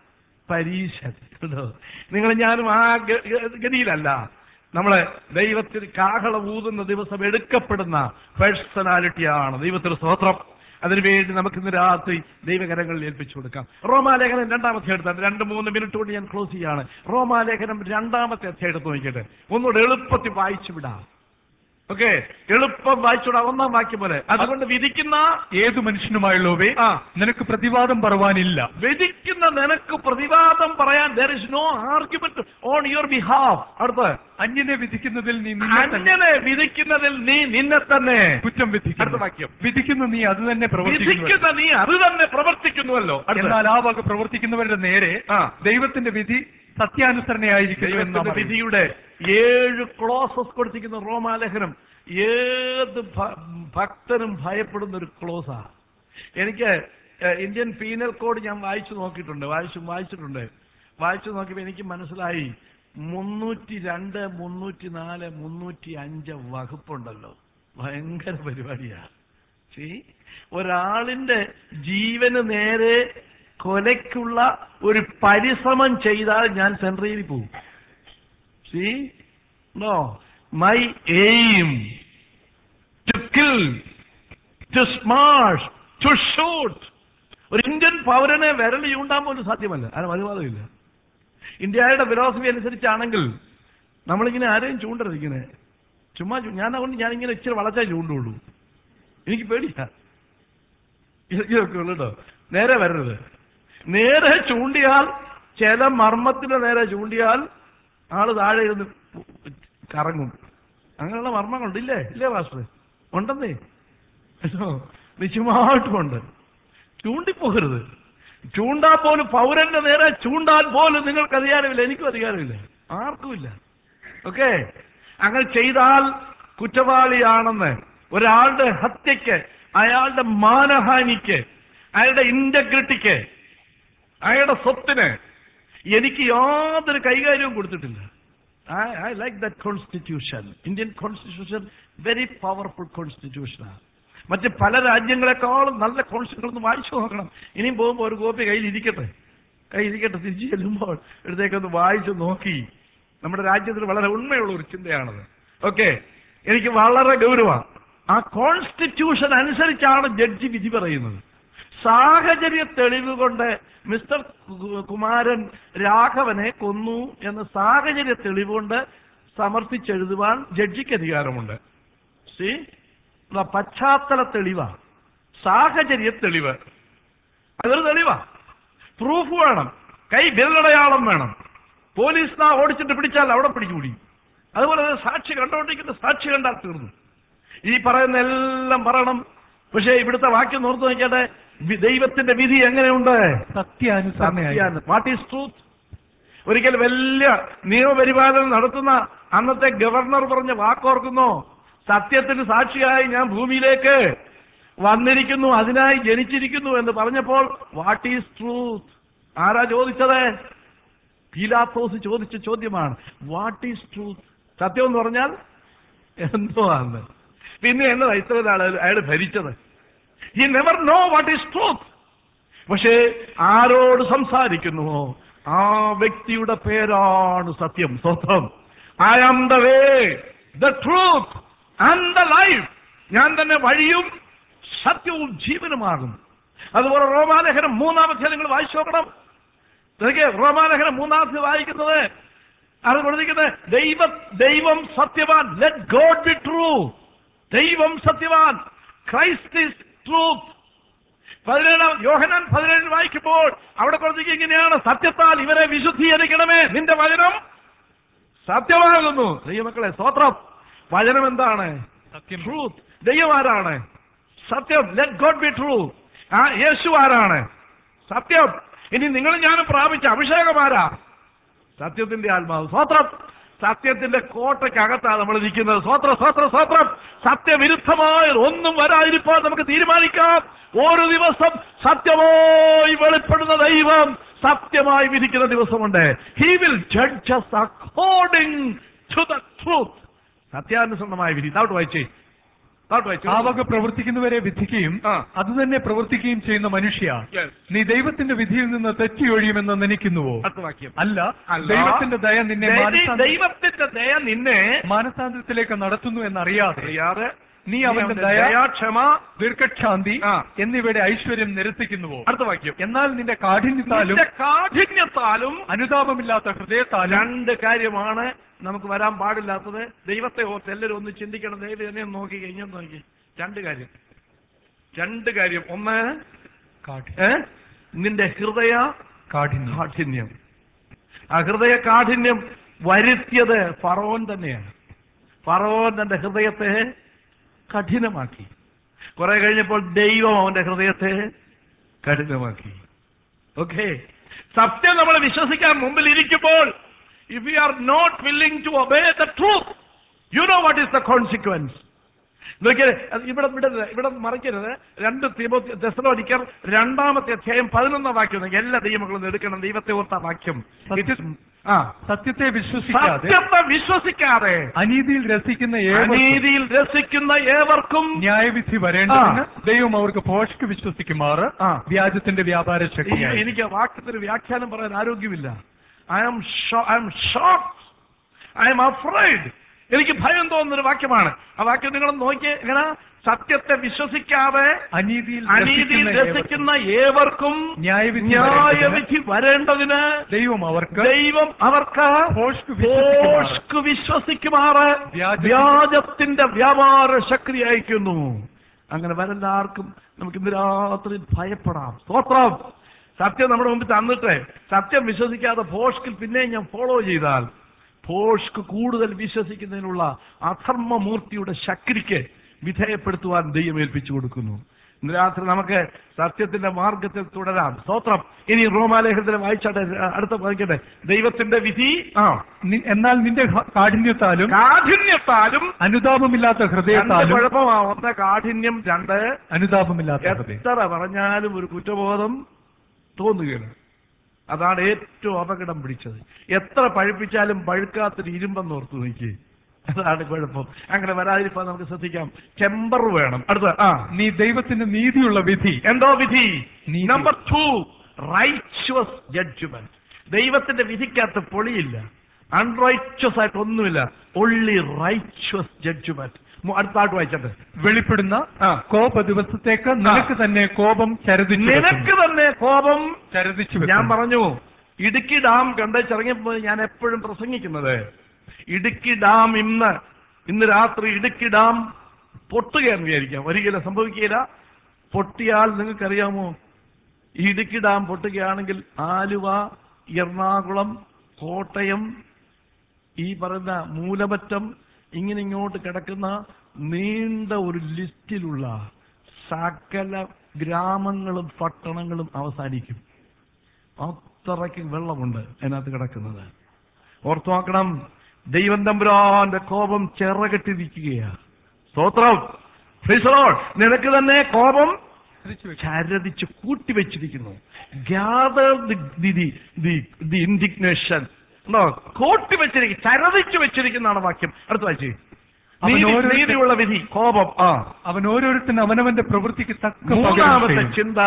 പരീശൻ കേട്ടോ നിങ്ങൾ ഞാനും ആ ഗ- ഗ- ഗതിയിലല്ല നമ്മളെ ദൈവത്തിന് കാഹള ഊതുന്ന ദിവസം എടുക്കപ്പെടുന്ന പേഴ്സണാലിറ്റിയാണ് ദൈവത്തിന് സ്തോത്രം അതിനുവേണ്ടി നമുക്ക് ഇന്ന് രാത്രി ദൈവകരങ്ങളിൽ ഏൽപ്പിച്ചു കൊടുക്കാം റോമാലേഖനം രണ്ടാമത്തെ എടുത്താൽ രണ്ട് മൂന്ന് മിനിറ്റ് കൊണ്ട് ഞാൻ ക്ലോസ് ചെയ്യാണ് റോമാലേഖനം രണ്ടാമത്തെ അധ്യായം എടുത്ത് നോക്കിയിട്ട് ഒന്നുകൂടെ എളുപ്പത്തിൽ വായിച്ചു വിടാം ഓക്കെ എളുപ്പം വായിച്ചുവിടാം ഒന്നാം വാക്യം പോലെ അതുകൊണ്ട് വിധിക്കുന്ന ഏതു മനുഷ്യനുമായുള്ളവേ ആ നിനക്ക് പ്രതിവാദം പറവാനില്ല വിധിക്കുന്ന നിനക്ക് പ്രതിവാദം പറയാൻ there is no argument on your behalf അടുത്ത് അന്യനെ വിധിക്കുന്നതിൽ നീ നിന്നെ തന്നെ അങ്ങനെ വിധിക്കുന്നതിൽ നീ നിന്നെ തന്നെ കുറ്റം അടുത്ത വിധിക്കുന്നു വാക്യം വിധിക്കുന്ന നീ അത് തന്നെ പ്രവർത്തിക്കുന്നു വിധിക്കുന്ന നീ അത് തന്നെ പ്രവർത്തിക്കുന്നുവല്ലോ അടുത്ത. എന്നാൽ ആ വക പ്രവർത്തിക്കുന്നവരുടെ നേരെ ആ. ദൈവത്തിന്റെ വിധി സത്യാനുസരണയായിരിക്കുന്നു എന്ന് നാം ദൈവത്തിന്റെ അറിയുന്നു. വിധിയുടെ ഏഴ് ക്ലോസസ് കൊടുത്തിരിക്കുന്ന റോമാലേഖനം ഏത് ഭ- ഭക്തനും ഭയപ്പെടുന്ന ഒരു ക്ലോസാ എനിക്ക് ഏഹ്, ഇന്ത്യൻ പീനൽ കോഡ് ഞാൻ വായിച്ചു നോക്കിയിട്ടുണ്ട് വായിച്ചു വായിച്ചിട്ടുണ്ട് വായിച്ചു നോക്കിയപ്പോൾ എനിക്ക് മനസ്സിലായി മുന്നൂറ്റി രണ്ട് മുന്നൂറ്റി നാല് മുന്നൂറ്റി അഞ്ച് വകുപ്പുണ്ടല്ലോ ഭയങ്കര പരിപാടിയാ See? ഒരാളിന്റെ ജീവന് നേരെ കൊലയ്ക്കുള്ള ഒരു പരിശ്രമം ചെയ്താൽ ഞാൻ സെൻട്രയിൽ പോകും See? No. My aim to kill, to smash, to shoot. ഒരു ഇന്ത്യൻ പൗരനെ വിരൽ ചൂണ്ടാൻ പോലും സാധ്യമല്ല അതിന് അനുവാദമില്ല ഇന്ത്യയുടെ ഫിലോസഫി അനുസരിച്ചാണെങ്കിൽ നമ്മളിങ്ങനെ ആരെയും ചൂണ്ടരുത് ഇങ്ങനെ ചുമ്മാ ചൂ- ഞാൻ അതുകൊണ്ട് ഞാനിങ്ങനെ ഇച്ചിരി വളച്ചാ ചൂണ്ടുള്ളൂ എനിക്ക് പേടിയാ ഇതൊക്കെ ഉള്ളു കേട്ടോ നേരെ വരരുത് നേരെ ചൂണ്ടിയാൽ ചില മർമ്മത്തിന്റെ നേരെ ചൂണ്ടിയാൽ ആള് താഴെ ഇരുന്ന് കറങ്ങും അങ്ങനെയുള്ള മർമ്മങ്ങളുണ്ട് ഇല്ലേ ഇല്ലേ മാസ്റ്റർ ഉണ്ടെന്നേ കേട്ടോ? നിശ്ചയമായിട്ടുമുണ്ട് ചൂണ്ടിപ്പോകരുത് ചൂണ്ടാ പോലും പൗരന്റെ നേരെ ചൂണ്ടാൻ പോലും നിങ്ങൾക്ക് അധികാരമില്ല എനിക്കും അധികാരമില്ല ആർക്കുമില്ല ഓക്കെ അങ്ങനെ ചെയ്താൽ കുറ്റവാളിയാണെന്ന് ഒരാളുടെ ഹത്യക്ക് അയാളുടെ മാനഹാനിക്ക് അയാളുടെ ഇന്റഗ്രിറ്റിക്ക് അയാളുടെ സ്വത്തിന് എനിക്ക് യാതൊരു കൈകാര്യവും കൊടുത്തിട്ടില്ല I like that constitution Indian constitution very powerful കോൺസ്റ്റിറ്റ്യൂഷനാണ് മറ്റ് പല രാജ്യങ്ങളെക്കാളും നല്ല കോൺസ്റ്റിറ്റ്യൂഷൻ ഒന്ന് വായിച്ചു നോക്കണം ഇനിയും പോകുമ്പോൾ ഒരു കോപ്പി കയ്യിൽ ഇരിക്കട്ടെ കയ്യിൽ ഇരിക്കട്ടെ തിരിച്ചു ചെല്ലുമ്പോൾ ഇടത്തേക്കൊന്ന് വായിച്ചു നോക്കി നമ്മുടെ രാജ്യത്തിന് വളരെ ഉണ്മയുള്ള ഒരു ചിന്തയാണത് ഓക്കെ എനിക്ക് വളരെ ഗൗരവമാണ് ആ കോൺസ്റ്റിറ്റ്യൂഷൻ അനുസരിച്ചാണ് ജഡ്ജി വിധി പറയുന്നത് സാഹചര്യ തെളിവ് കൊണ്ട് മിസ്റ്റർ കു- കുമാരൻ രാഘവനെ കൊന്നു എന്ന സാഹചര്യ തെളിവ് കൊണ്ട് സമർത്ഥിച്ചെഴുതുവാൻ ജഡ്ജിക്ക് അധികാരമുണ്ട് See? ഉള്ള പശ്ചാത്തല തെളിവാ സാഹചര്യ തെളിവ് അതൊരു തെളിവാ പ്രൂഫ് വേണം കൈ വിരലടയാളം വേണം പോലീസ് നാ ഓടിച്ചിട്ട് പിടിച്ചാൽ അവിടെ പിടികൂടി അതുപോലെ തന്നെ സാക്ഷി കണ്ടുകൊണ്ടിരിക്കുന്ന സാക്ഷി കണ്ടാൽ തീർന്നു ഈ പറയുന്ന എല്ലാം പറയണം പക്ഷേ ഇവിടുത്തെ വാക്യം നോർത്ത് നോക്കിയാട്ടെ വി- ദൈവത്തിന്റെ വിധി എങ്ങനെയുണ്ട് സത്യാനുസരണയായി വാട്ട് ഈസ് ട്രൂത്ത് ഒരിക്കൽ വലിയ നിയമപരിപാലനം നടത്തുന്ന അന്നത്തെ ഗവർണർ പറഞ്ഞ വാക്കോർക്കുന്നോ സത്യത്തിന് സാക്ഷിയായി ഞാൻ ഭൂമിയിലേക്ക് വന്നിരിക്കുന്നു അതിനായി ജനിച്ചിരിക്കുന്നു എന്ന് പറഞ്ഞപ്പോൾ വാട്ട് ഈസ് ട്രൂത്ത് ആരാ ചോദിച്ചത് പീലാത്തോസ് ചോദിച്ച ചോദ്യമാണ് വാട്ട് ഈസ് ട്രൂത്ത് സത്യം എന്ന് പറഞ്ഞാൽ എന്തോ ആണ് പിന്നെ എന്നതാ ഇത്ര നാൾ അയാൾ ഭരിച്ചത് ഈ never know what is truth പക്ഷേ ആരോട് സംസാരിക്കുന്നുവോ ആ വ്യക്തിയുടെ പേരാണ് സത്യം സ്വത്വം I am the way the truth and the life ഞാൻ തന്നെ വഴിയും സത്യവും ജീവനുമാകും അതുപോലെ റോമാലേഖനം മൂന്നാമത്തെ നിങ്ങൾ വായിച്ചു നോക്കണം നോക്കിയേ, റോമാലേഖനം മൂന്നാമത്തെ വായിക്കുന്നത് അത് കൊടുത്തിരിക്കുന്നത് ദൈവ ദൈവം സത്യവാൻ ലെറ്റ് ഗോഡ് ബി ട്രൂ ദൈവം സത്യവാൻ ക്രൈസ്റ്റ് ഇസ് ട്രൂത്ത് പതിനേഴാം യോഹനാൻ പതിനേഴ് വായിക്കുമ്പോൾ അവിടെ പറഞ്ഞിരിക്കുക ഇങ്ങനെയാണ് സത്യത്താൽ ഇവരെ വിശുദ്ധീകരിക്കണമേ നിന്റെ വചനം സത്യമാകുന്നു ദൈവമക്കളെ സ്തോത്രം വചനം എന്താണ് സത്യം ട്രൂത്ത് ദൈവം ആരാണ് സത്യം ലെറ്റ് ഗോഡ് ബി ട്രൂ ആ യേശു ആരാണ് സത്യം ഇനി നിങ്ങൾ ഞാനും പ്രാപിച്ച അഭിഷേകം ആരാ സത്യത്തിന്റെ ആത്മാവ് സ്വത്രം സത്യത്തിന്റെ കോട്ടയ്ക്കകത്താണ് നമ്മൾ നിൽക്കുന്നത് സ്വത്ര സ്വത്ര സ്വത്രം സത്യവിരുദ്ധമായ ഒന്നും വരാതിരിക്കാൻ നമുക്ക് തീരുമാനിക്കാം ഓരോ ദിവസം സത്യമായി വെളിപ്പെടുന്ന ദൈവം സത്യമായി വിധിക്കുന്ന ദിവസമുണ്ട് he will judges according to the truth സത്യാനുസരണമായ വിധി താട്ട് വായിച്ചേ താട്ട് ആ വായിച്ചേ വക പ്രവർത്തിക്കുന്നവരെ വിധിക്കുകയും ആ. അത് തന്നെ പ്രവർത്തിക്കുകയും ചെയ്യുന്ന മനുഷ്യ Yes. നീ ദൈവത്തിന്റെ വിധിയിൽ നിന്ന് തെറ്റിയൊഴിയുമെന്ന് നനയ്ക്കുന്നുവോ അടുത്ത വാക്യം അല്ല അല്ല. ദൈവത്തിന്റെ ദയ നിന്നെ ദൈ- മാനസാന്തര- ദൈവത്തിന്റെ ദയ നിന്നെ മാനസാന്തരത്തിലേക്ക് നടത്തുന്നു എന്നറിയാതെ അറിയാതെ നീ അവന്റെ ദയ ദയ ക്ഷമ ദീർഘക്ഷാന്തി ആ. എന്നിവയുടെ ഐശ്വര്യം നിരസിക്കുന്നുവോ അടുത്ത വാക്യം എന്നാൽ നിന്റെ കാഠിന്യത്താലും നിന്റെ കാഠിന്യത്താലും അനുതാപമില്ലാത്ത ഹൃദയത്താലും രണ്ട് കാര്യമാണ് നമുക്ക് വരാൻ പാടില്ലാത്തത് ദൈവത്തെ ഓർത്ത് എല്ലാവരും ഒന്ന് ചിന്തിക്കണം ദൈവം എന്നെ ഒന്ന് നോക്കി കഴിഞ്ഞാൽ നോക്കി രണ്ട് കാര്യം രണ്ട് കാര്യം ഒന്ന് കാഠി- ഏ? നിന്റെ ഹൃദയ കാഠിന്യം കാഠിന്യം ആ ഹൃദയ കാഠിന്യം വരുത്തിയത് ഫറോൻ തന്നെയാണ് ഫറോൻ തന്റെ ഹൃദയത്തെ കഠിനമാക്കി കുറെ കഴിഞ്ഞപ്പോൾ ദൈവം അവന്റെ ഹൃദയത്തെ കഠിനമാക്കി ഓക്കെ സത്യം നമ്മൾ വിശ്വസിക്കാൻ മുമ്പിൽ ഇരിക്കുമ്പോൾ if you are not willing to obey the truth you know what is the consequence നോക്കിയേ അത് ഇവിടെ വിടരുത് ഇവിടെ മറിക്കരുത് രണ്ട് തെസലോനിക്കർ രണ്ടാമത്തെ അധ്യായം പതിനൊന്നാം വാക്യം നോക്കി എല്ലാ ദൈവമക്കളും എടുക്കണം ദൈവത്തെ ഓർത്ത വാക്യം സത്യ- ആ സത്യത്തെ വിശ്വസിക്കാതെ സത്യത്തെ വിശ്വസിക്കാതെ അനീതിയിൽ രസിക്കുന്ന ഏവർക്കും അനീതിയിൽ രസിക്കുന്ന ഏവർക്കും ന്യായവിധി വരേണ്ടതിന് ദൈവം അവർക്ക് പോഷക്ക് വിശ്വസിക്കുമാറ് ആ. വ്യാജത്തിന്റെ വ്യാപാര ഈ- ശക്തിയായി എനിക്ക് ആ വാക്യത്തിന് വ്യാഖ്യാനം പറയാൻ ആരോഗ്യമില്ല I am I am shock I am afraid എനിക്ക് ഭയം തോന്നുന്ന ഒരു വാക്യമാണ് ആ വാക്യം നിങ്ങൾ നോക്കിയേ എങ്ങനെ സത്യത്തെ വിശ്വസിക്കാതെ അനീതിയിൽ അനീതിയിൽ രസിക്കുന്ന ഏവർക്കും രസിക്കുന്ന ഏവർക്കും ന്യായവിധി ന്യായവിധി വരേണ്ടതിന് ദൈവം അവർക്ക് ദൈവം അവർക്ക് ഭോഷ്ക് വിശ്വസിക്കുമാറ് ഭോഷ്ക് വിശ്വസിക്കുമാറ് വ്യാജത്തിന്റെ- വ്യാജത്തിന്റെ വ്യാപാര ശക്തി അയക്കുന്നു അങ്ങനെ വരെല്ലാവർക്കും നമുക്ക് ഇന്ന് രാത്രി ഭയപ്പെടാം സ്തോത്രം സത്യം നമ്മുടെ മുമ്പിൽ തന്നിട്ട് സത്യം വിശ്വസിക്കാതെ ഭോഷ്കിൽ പിന്നെയും ഞാൻ ഫോളോ ചെയ്താൽ ഭോഷ്ക് കൂടുതൽ വിശ്വസിക്കുന്നതിനുള്ള അധർമ്മമൂർത്തിയുടെ ശക്തിക്ക് വിധേയപ്പെടുത്തുവാൻ ദൈവം ഏൽപ്പിച്ചു കൊടുക്കുന്നു ഇന്ന് രാത്രി നമുക്ക് സത്യത്തിന്റെ മാർഗത്തിൽ തുടരാം സ്തോത്രം ഇനി റോമാലേഖനത്തിലെ വായിച്ചാട്ടെ അടുത്ത വായിക്കട്ടെ ദൈവത്തിന്റെ വിധി ആ നി- എന്നാൽ നിന്റെ ഹ- കാഠിന്യത്താലും കാഠിന്യത്താലും അനുതാപമില്ലാത്ത രണ്ട് ഹൃദയത്താലും കുഴപ്പമാ ഒന്ന് കാഠിന്യം രണ്ട് അനുതാപമില്ലാത്ത ഹൃദയം എത്ര പറഞ്ഞാലും ഒരു കുറ്റബോധം തോന്നുകയാണ് അതാണ് ഏറ്റവും അപകടം പിടിച്ചത് എത്ര പഴുപ്പിച്ചാലും പഴുക്കാത്തൊരു ഇരുമ്പെന്ന് ഓർത്തു നോക്കി അതാണ് കുഴപ്പം അങ്ങനെ വരാതിരിക്കാൻ നമുക്ക് ശ്രദ്ധിക്കാം ടെമ്പർ വേണം അടുത്ത ആ നീ ദൈവത്തിന്റെ നീതിയുള്ള വിധി എന്തോ വിധി നീതി. നമ്പർ ടു റൈച്വസ് ജഡ്ജ്മെന്റ് ദൈവത്തിന്റെ വിധിക്കകത്ത് പൊളിയില്ല അൺറൈച്വസ് ആയിട്ട് ഒന്നുമില്ല ഒള്ളി റൈച്വസ് ജഡ്ജ്മെന്റ് അടുത്താട്ട് വായിച്ചത് വെളിപ്പെടുന്ന ആ. കോപ ദിവസത്തേക്ക് നിനക്ക് തന്നെ കോപം ചരതിച്ചു നിനക്ക് തന്നെ കോപം ചരതിച്ചു ഞാൻ വെക്കുന്നു. പറഞ്ഞു ഇടുക്കി ഡാം കണ്ടച്ചിറങ്ങിയപ്പോൾ ഞാൻ എപ്പോഴും പ്രസംഗിക്കുന്നത് ഇടുക്കി ഡാം ഇന്ന് ഇന്ന് രാത്രി ഇടുക്കി ഡാം പൊട്ടുകയെന്ന് വിചാരിക്കാം ഒരിക്കലും സംഭവിക്കുകയില്ല പൊട്ടിയാൽ നിങ്ങൾക്കറിയാമോ ഈ ഇടുക്കി ഡാം പൊട്ടുകയാണെങ്കിൽ ആലുവ എറണാകുളം കോട്ടയം ഈ പറയുന്ന മൂലമറ്റം ഇങ്ങനെ ഇങ്ങോട്ട് കിടക്കുന്ന നീണ്ട ഒരു ലിസ്റ്റിലുള്ള സകല ഗ്രാമങ്ങളും പട്ടണങ്ങളും അവസാനിക്കും അത്രയ്ക്ക് വെള്ളമുണ്ട് അതിനകത്ത് കിടക്കുന്നത് ഓർത്തു നോക്കണം ദൈവം തമ്പുരാന്റെ കോപം ചിറകെട്ടിരിക്കുകയാ സ്തോത്രം Praise the Lord. നിനക്ക് തന്നെ കോപം ചരതിച്ചു വെക്കുന്നു. ചരതിച്ച് കൂട്ടിവെച്ചിരിക്കുന്നു ഗ്യാദർ ദി ഇൻഡിഗ്നേഷൻ കൂട്ടി വെച്ചിരിക്കും ചരതിച്ചു വെച്ചിരിക്കുന്നതാണ് വാക്യം അടുത്ത വായിച്ചേ അവൻ നീതി- ഓരോരുത്തൻ- നീതിയുള്ള വിധി കോപം ആ അവൻ ഓരോരുത്തൻ അവനവന്റെ പ്രവൃത്തിക്ക് തക്ക പകരം മൂന്നാമത്തെ ചെയ്യും. ചിന്ത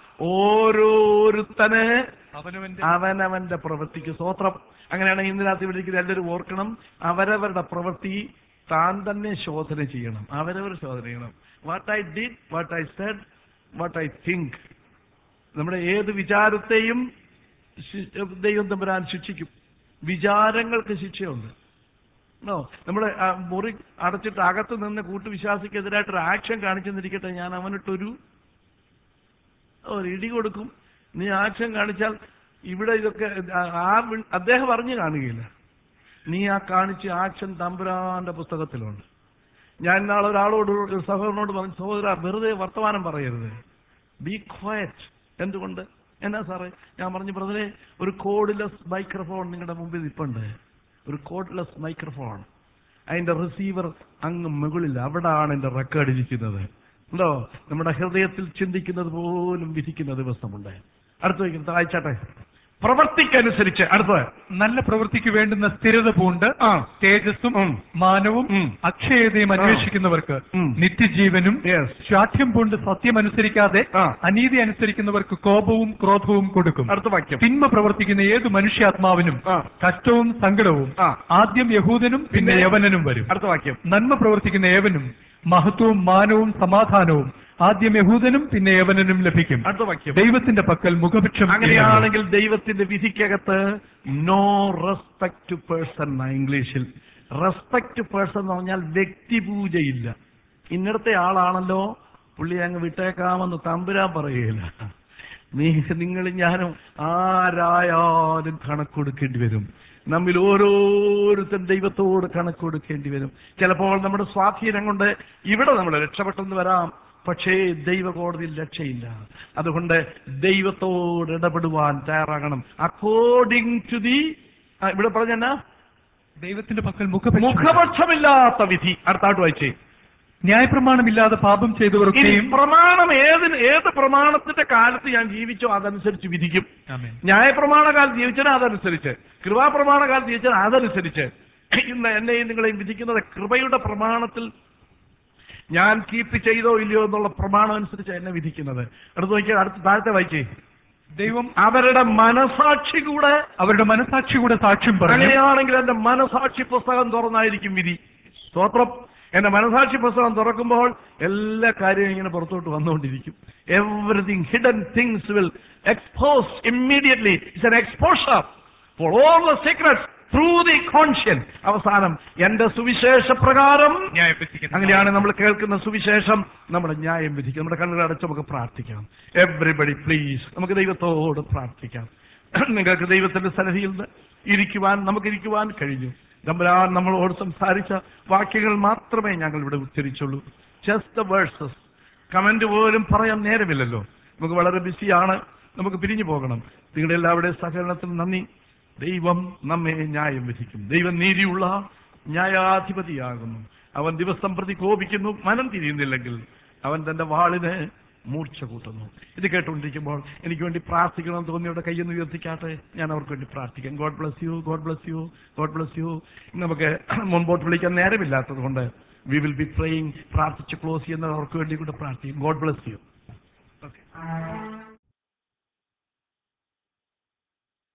ഓരോരുത്തന് അവനവന്റെ അവനവന്റെ പ്രവൃത്തിക്ക് സ്വോത്രം അങ്ങനെയാണെങ്കിൽ ഇന്ന് രാത്രി ഇവിടെ ഇരിക്കുന്ന എല്ലാവരും ഓർക്കണം അവരവരുടെ പ്രവൃത്തി താൻ തന്നെ ശോധന ചെയ്യണം അവരവർ ശോധന ചെയ്യണം what I did what I said what I think നമ്മുടെ ഏത് വിചാരത്തെയും ശി- ദൈവം തമ്പുരാൻ ശിക്ഷിക്കും വിചാരങ്ങൾക്ക് ശിക്ഷയുണ്ട് നോ നമ്മുടെ ആ, മുറി അടച്ചിട്ട് അകത്ത് നിന്ന് കൂട്ടുവിശ്വാസിക്കെതിരായിട്ടൊരു ആക്ഷൻ കാണിച്ചെന്നിരിക്കട്ടെ ഞാൻ അവനിട്ടൊരു ഒരു ഇടി കൊടുക്കും നീ ആക്ഷൻ കാണിച്ചാൽ ഇവിടെ ഇതൊക്കെ ആ- ആ വി- അദ്ദേഹം അറിഞ്ഞു കാണുകയില്ല നീ ആ കാണിച്ച ആക്ഷൻ തമ്പുരാന്റെ പുസ്തകത്തിലുണ്ട് ഞാൻ നാളെ ഒരാളോട് ഒരു സഹോദരനോട് പറഞ്ഞു സഹോദര വെറുതെ വർത്തമാനം പറയരുത് ബി ക്വയറ്റ് എന്തുകൊണ്ട് എന്നാ സാറേ ഞാൻ പറഞ്ഞു ബ്രദറെ ഒരു കോഡ്ലെസ് മൈക്രോഫോൺ നിങ്ങളുടെ മുമ്പിൽ ഇപ്പുണ്ട് ഒരു കോഡ്ലെസ് മൈക്രോഫോൺ അതിന്റെ റിസീവർ അങ്ങ് മുകളിൽ അവിടാണ് എന്റെ റെക്കോർഡ് ഇരിക്കുന്നത് ഉണ്ടോ നമ്മുടെ ഹൃദയത്തിൽ ചിന്തിക്കുന്നത് പോലും വിധിക്കുന്ന ദിവസമുണ്ട് അടുത്ത വയ്ക്കും താഴ്ചാട്ടെ പ്രവർത്തിക്കനുസരിച്ച് അടുത്തത് നല്ല പ്രവൃത്തിക്ക് വേണ്ടുന്ന സ്ഥിരത പൂണ്ട് ആ തേജസ്സും ഉം. മാനവും ഉം. അക്ഷയതയും അന്വേഷിക്കുന്നവർക്ക് ഉം. നിത്യജീവനും യെസ് ശാഠ്യം പൂണ്ട് സത്യം അനുസരിക്കാതെ ആ. അനീതി അനുസരിക്കുന്നവർക്ക് കോപവും ക്രോധവും കൊടുക്കും അടുത്ത വാക്യം തിന്മ പ്രവർത്തിക്കുന്ന ഏത് മനുഷ്യാത്മാവിനും ആ. കഷ്ടവും സങ്കടവും ആ. ആദ്യം യഹൂദനും പിന്നെ പിന്നെ യവനനും വരും അടുത്ത വാക്യം നന്മ പ്രവർത്തിക്കുന്ന ഏവനും മഹത്വവും മാനവും സമാധാനവും ആദ്യം യഹൂദനും പിന്നെ യവനനും ലഭിക്കും അടുത്ത വാക്യം ദൈവത്തിന്റെ പക്കൽ മുഖപക്ഷം അങ്ങനെയാണെങ്കിൽ ദൈവത്തിന്റെ വിധിക്കകത്ത് നോ റെസ്പെക്ട് ടു പേഴ്സൺ ഇംഗ്ലീഷിൽ റെസ്പെക്ട് ടു പേഴ്സൺ എന്ന് പറഞ്ഞാൽ വ്യക്തിപൂജയില്ല ഇന്നടത്തെ ആളാണല്ലോ പുള്ളി അങ്ങ് വിട്ടേക്കാമെന്ന് തമ്പുരാൻ പറയുകയില്ല നീ നിങ്ങൾ ഞാനും ആരായാലും കണക്ക് കൊടുക്കേണ്ടി വരും നമ്മിൽ ഓരോരുത്തരും ദൈവത്തോട് കണക്ക് കൊടുക്കേണ്ടി വരും ചിലപ്പോൾ നമ്മുടെ സ്വാധീനം കൊണ്ട് ഇവിടെ നമ്മൾ രക്ഷപ്പെട്ടെന്ന് വരാം പക്ഷേ ദൈവകോടതിയിൽ രക്ഷയില്ല അതുകൊണ്ട് ദൈവത്തോട് ഇടപെടുവാൻ തയ്യാറാകണം അക്കോർഡിംഗ് ടു ദി ഇവിടെ പറഞ്ഞ ദൈവത്തിന്റെ പക്കൽ മുഖപക്ഷം മുഖപക്ഷമില്ലാത്ത വിധി അടുത്താട്ട് വായിച്ചേ ന്യായപ്രമാണമില്ലാതെ പാപം ഇനി ചെയ്തവരൊക്കെയും പ്രമാണം ഏതിന് ഏത് പ്രമാണത്തിന്റെ കാലത്ത് ഞാൻ ജീവിച്ചോ അതനുസരിച്ച് വിധിക്കും ആമേൻ. ന്യായപ്രമാണ കാലത്ത് ജീവിച്ചാൽ അതനുസരിച്ച് കൃപാപ്രമാണ കാലത്ത് ജീവിച്ചാൽ അതനുസരിച്ച് ഇന്ന് എന്നെയും നിങ്ങളെയും വിധിക്കുന്നത് കൃപയുടെ പ്രമാണത്തിൽ ഞാൻ കീപ്പ് ചെയ്തോ ഇല്ലയോ എന്നുള്ള പ്രമാണം അനുസരിച്ച് എന്നെ വിധിക്കുന്നത് അടുത്ത് നോക്കിയാൽ അടുത്ത താഴത്തെ വായിച്ചേ ദൈവം അവരുടെ മനസാക്ഷി കൂടെ അവരുടെ മനസാക്ഷി കൂടെ സാക്ഷ്യം പറഞ്ഞു അങ്ങനെയാണെങ്കിൽ എന്റെ മനസാക്ഷി പുസ്തകം തുറന്നായിരിക്കും വിധി സ്തോത്രം എന്റെ മനസാക്ഷി പുസ്തകം തുറക്കുമ്പോൾ എല്ലാ കാര്യവും ഇങ്ങനെ പുറത്തോട്ട് വന്നുകൊണ്ടിരിക്കും everything hidden things will expose immediately it's an exposure for all the secrets through the conscience അവസാനം എന്റെ സുവിശേഷ പ്രകാരം അങ്ങനെയാണ് നമ്മൾ കേൾക്കുന്ന സുവിശേഷം നമ്മുടെ ന്യായം വിധിക്കും നമ്മുടെ കണ്ണുകൾ അടച്ച് നമുക്ക് പ്രാർത്ഥിക്കാം എവറിബഡി പ്ലീസ് നമുക്ക് ദൈവത്തോട് പ്രാർത്ഥിക്കാം നിങ്ങൾക്ക് ദൈവത്തിന്റെ സന്നിധിയിൽ നിന്ന് ഇരിക്കുവാൻ നമുക്ക് ഇരിക്കുവാൻ കഴിഞ്ഞു തമ്പുരാൻ നമ്മളോട് സംസാരിച്ച വാക്യങ്ങൾ മാത്രമേ ഞങ്ങൾ ഇവിടെ ഉച്ചരിച്ചുള്ളൂ ജസ്റ്റ് ദ വേഴ്സസ് കമന്റ് പോലും പറയാൻ നേരമില്ലല്ലോ നമുക്ക് വളരെ ബിസിയാണ് നമുക്ക് പിരിഞ്ഞു പോകണം നിങ്ങളുടെ എല്ലാവരുടെയും സഹകരണത്തിന് നന്ദി ദൈവം നമ്മെ ന്യായം വിധിക്കും ദൈവം നീതിയുള്ള ന്യായാധിപതിയാകുന്നു അവൻ ദിവസം പ്രതി കോപിക്കുന്നു മനം തിരിയുന്നില്ലെങ്കിൽ അവൻ തന്റെ വാളിന് മൂർച്ച കൂട്ടുന്നു ഇത് കേട്ടുകൊണ്ടിരിക്കുമ്പോൾ എനിക്ക് വേണ്ടി പ്രാർത്ഥിക്കണം തോന്നിയുടെ കയ്യൊന്ന് ഉയർത്തിക്കാട്ടെ ഞാൻ അവർക്ക് വേണ്ടി പ്രാർത്ഥിക്കാം God bless you God bless you God bless you നമുക്ക് മുൻപോട്ട് വിളിക്കാൻ നേരമില്ലാത്തത് കൊണ്ട് വി വിൽ ബി പ്രേയിങ് പ്രാർത്ഥിച്ച് ക്ലോസ് ചെയ്യുന്നവർക്ക് വേണ്ടി കൂടെ പ്രാർത്ഥിക്കും ഗോഡ് ബ്ലസ് യു ഓക്കെ